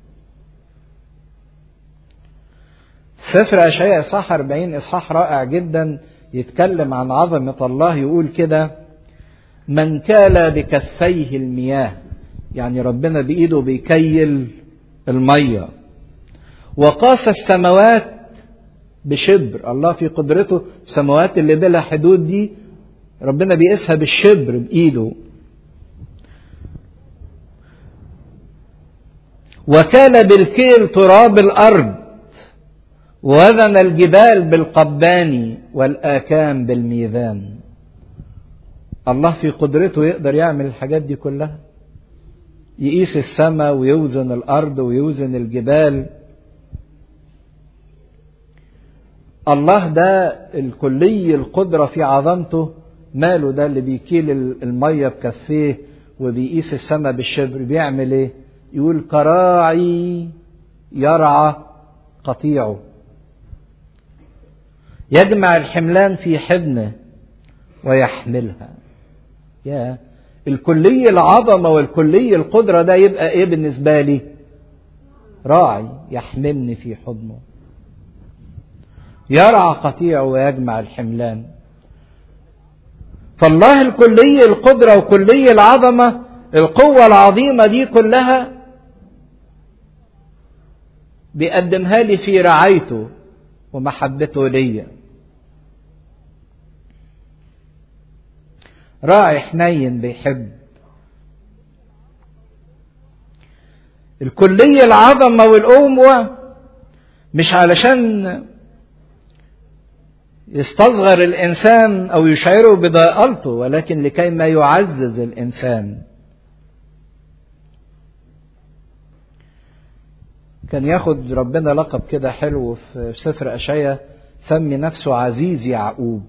سفر أشعياء إصحاح 40 إصحاح رائع جدا يتكلم عن عظمة الله يقول كده من كال بكفيه المياه يعني ربنا بإيده بيكيل المية وقاس السماوات بشبر الله في قدرته السماوات اللي بلا حدود دي ربنا بيقيسها بالشبر بإيده وكال بالكيل تراب الأرض ووزن الجبال بالقبان والآكام بالميزان الله في قدرته يقدر يعمل الحاجات دي كلها يقيس السماء ويوزن الأرض ويوزن الجبال الله ده الكلي القدرة في عظمته ماله ده اللي بيكيل المية بكفيه وبيقيس السماء بالشبر بيعمل ايه يقول كراعي يرعى قطيعه يجمع الحملان في حضنه ويحملها يا الكلية العظمة والكلية القدرة ده يبقى ايه بالنسبة لي راعي يحملني في حضنه يرعى قطيع ويجمع الحملان فالله الكلي القدرة وكلي العظمة القوة العظيمة دي كلها بيقدمها لي في رعايته ومحبته ليا راعي حنين بيحب الكلية العظمة والقوة مش علشان يستصغر الإنسان أو يشعره بضالته ولكن لكي ما يعزز الإنسان كان ياخد ربنا لقب كده حلو في سفر أشعيا سمي نفسه عزيز يعقوب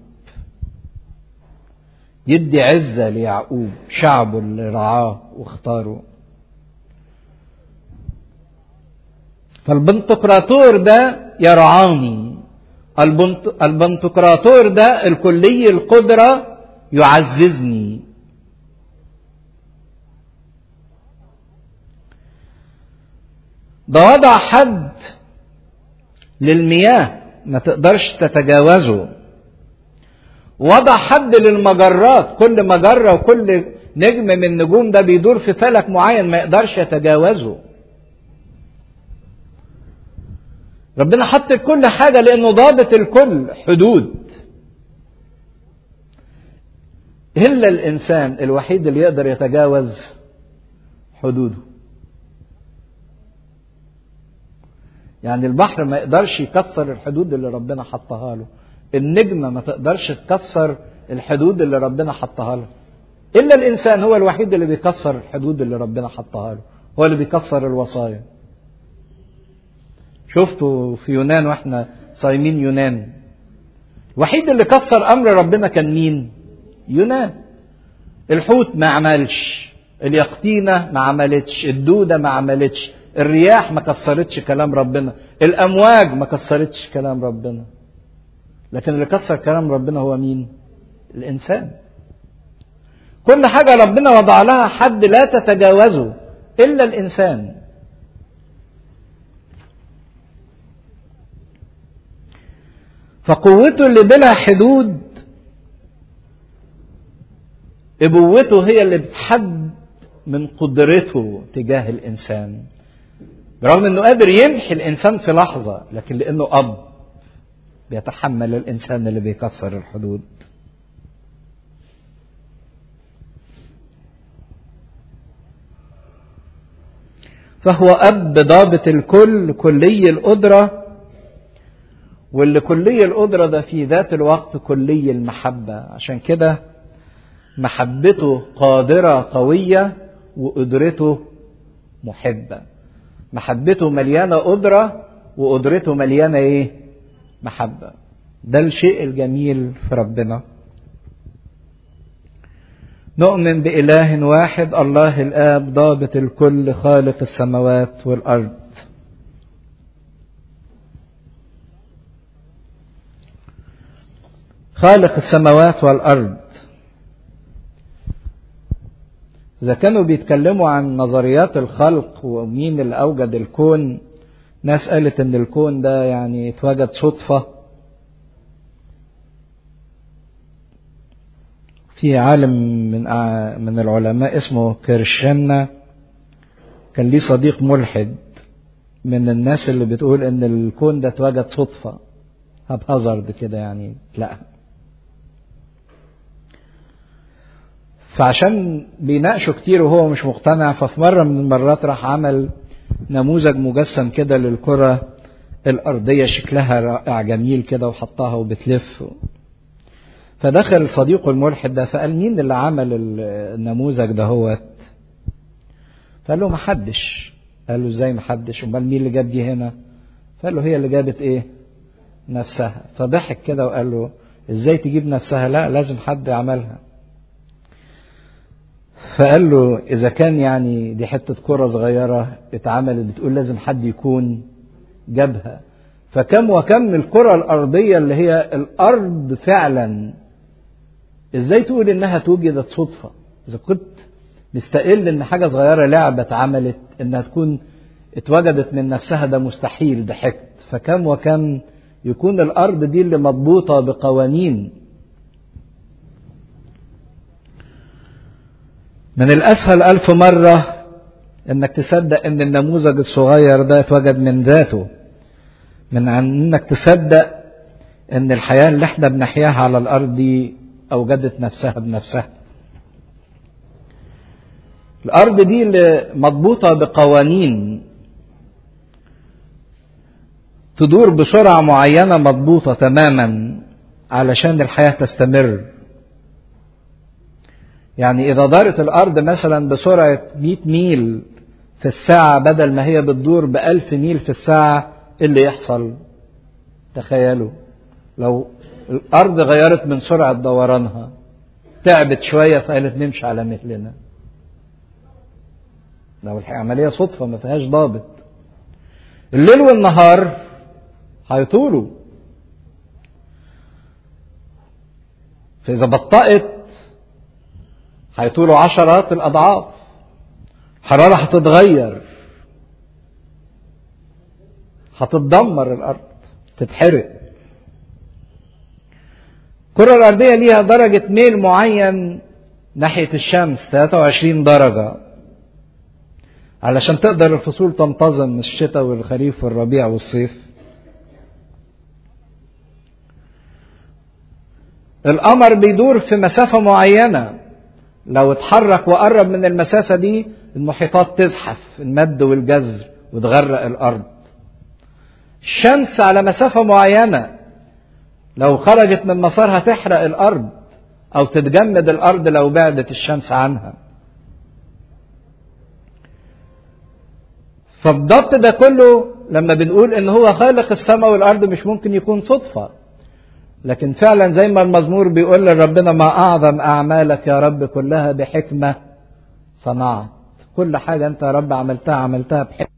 يدي عزة ليعقوب شعبه اللي رعاه واختاره فالبنتقراطور ده يرعاني البنتقراطور ده الكلي القدرة يعززني ده وضع حد للمياه ما تقدرش تتجاوزه وضع حد للمجرات كل مجرة وكل نجم من النجوم ده بيدور في فلك معين ما يقدرش يتجاوزه ربنا حط كل حاجة لأنه ضابط الكل حدود إلا الإنسان الوحيد اللي يقدر يتجاوز حدوده يعني البحر ما يقدرش يكسر الحدود اللي ربنا حطها له النجمة ما تقدرش تكسر الحدود اللي ربنا حطها له إلا الإنسان هو الوحيد اللي بيكسر الحدود اللي ربنا حطها له هو اللي بيكسر الوصايا شفتوا في يونان واحنا صايمين يونان الوحيد اللي كسر امر ربنا كان مين يونان الحوت ما عملش اليقطينة ما عملتش الدودة ما عملتش الرياح ما كسرتش كلام ربنا الأمواج ما كسرتش كلام ربنا لكن اللي كسر كلام ربنا هو مين الإنسان كل حاجة ربنا وضع لها حد لا تتجاوزه إلا الإنسان فقوته اللي بلا حدود ابوته هي اللي بتحد من قدرته تجاه الانسان برغم انه قادر يمحي الانسان في لحظه لكن لانه اب بيتحمل الانسان اللي بيكسر الحدود فهو اب ضابط الكل كلي القدره واللي كلي القدرة ده في ذات الوقت كلي المحبة عشان كده محبته قادرة قوية وقدرته محبة محبته مليانة قدرة وقدرته مليانة ايه محبة ده الشيء الجميل في ربنا نؤمن بإله واحد الله الآب ضابط الكل خالق السماوات والأرض خالق السماوات والارض اذا كانوا بيتكلموا عن نظريات الخلق ومين اللي اوجد الكون ناس قالت ان الكون ده يعني اتوجد صدفه في عالم من من العلماء اسمه كيرشنا كان ليه صديق ملحد من الناس اللي بتقول ان الكون ده اتوجد صدفه هبهزرد كده يعني لا فعشان بيناقشوا كتير وهو مش مقتنع ففي مرة من المرات راح عمل نموذج مجسم كده للكرة الأرضية شكلها رائع جميل كده وحطها وبتلف فدخل صديقه الملحد ده فقال مين اللي عمل النموذج ده هو فقال له محدش قال له ازاي محدش امال مين اللي جاب دي هنا فقال له هي اللي جابت ايه نفسها فضحك كده وقال له ازاي تجيب نفسها لا لازم حد عملها فقال له إذا كان يعني دي حتة كرة صغيرة اتعملت بتقول لازم حد يكون جابها فكم وكم الكرة الأرضية اللي هي الأرض فعلا إزاي تقول إنها توجدت صدفة إذا كنت مستقل إن حاجة صغيرة لعبة اتعملت إنها تكون اتوجدت من نفسها ده مستحيل ضحكت فكم وكم يكون الأرض دي اللي مضبوطة بقوانين من الأسهل ألف مرة إنك تصدق إن النموذج الصغير ده اتوجد من ذاته من عن إنك تصدق إن الحياة اللي إحنا بنحياها على الأرض دي أوجدت نفسها بنفسها الأرض دي اللي مضبوطة بقوانين تدور بسرعة معينة مضبوطة تماما علشان الحياة تستمر يعني إذا دارت الأرض مثلا بسرعة 100 ميل في الساعة بدل ما هي بتدور بألف ميل في الساعة إيه اللي يحصل تخيلوا لو الأرض غيرت من سرعة دورانها تعبت شوية فقالت نمشي على مهلنا لو العملية صدفة ما فيهاش ضابط الليل والنهار هيطولوا فإذا بطأت هيطولوا عشرات الأضعاف حرارة هتتغير هتتدمر الأرض تتحرق الكرة الأرضية ليها درجة ميل معين ناحية الشمس 23 درجة علشان تقدر الفصول تنتظم الشتاء والخريف والربيع والصيف القمر بيدور في مسافة معينة لو اتحرك وقرب من المسافة دي المحيطات تزحف المد والجزر وتغرق الأرض الشمس على مسافة معينة لو خرجت من مسارها تحرق الأرض أو تتجمد الأرض لو بعدت الشمس عنها فالضبط ده كله لما بنقول ان هو خالق السماء والارض مش ممكن يكون صدفه لكن فعلا زي ما المزمور بيقول لربنا ما اعظم اعمالك يا رب كلها بحكمه صنعت كل حاجه انت يا رب عملتها عملتها بحكمه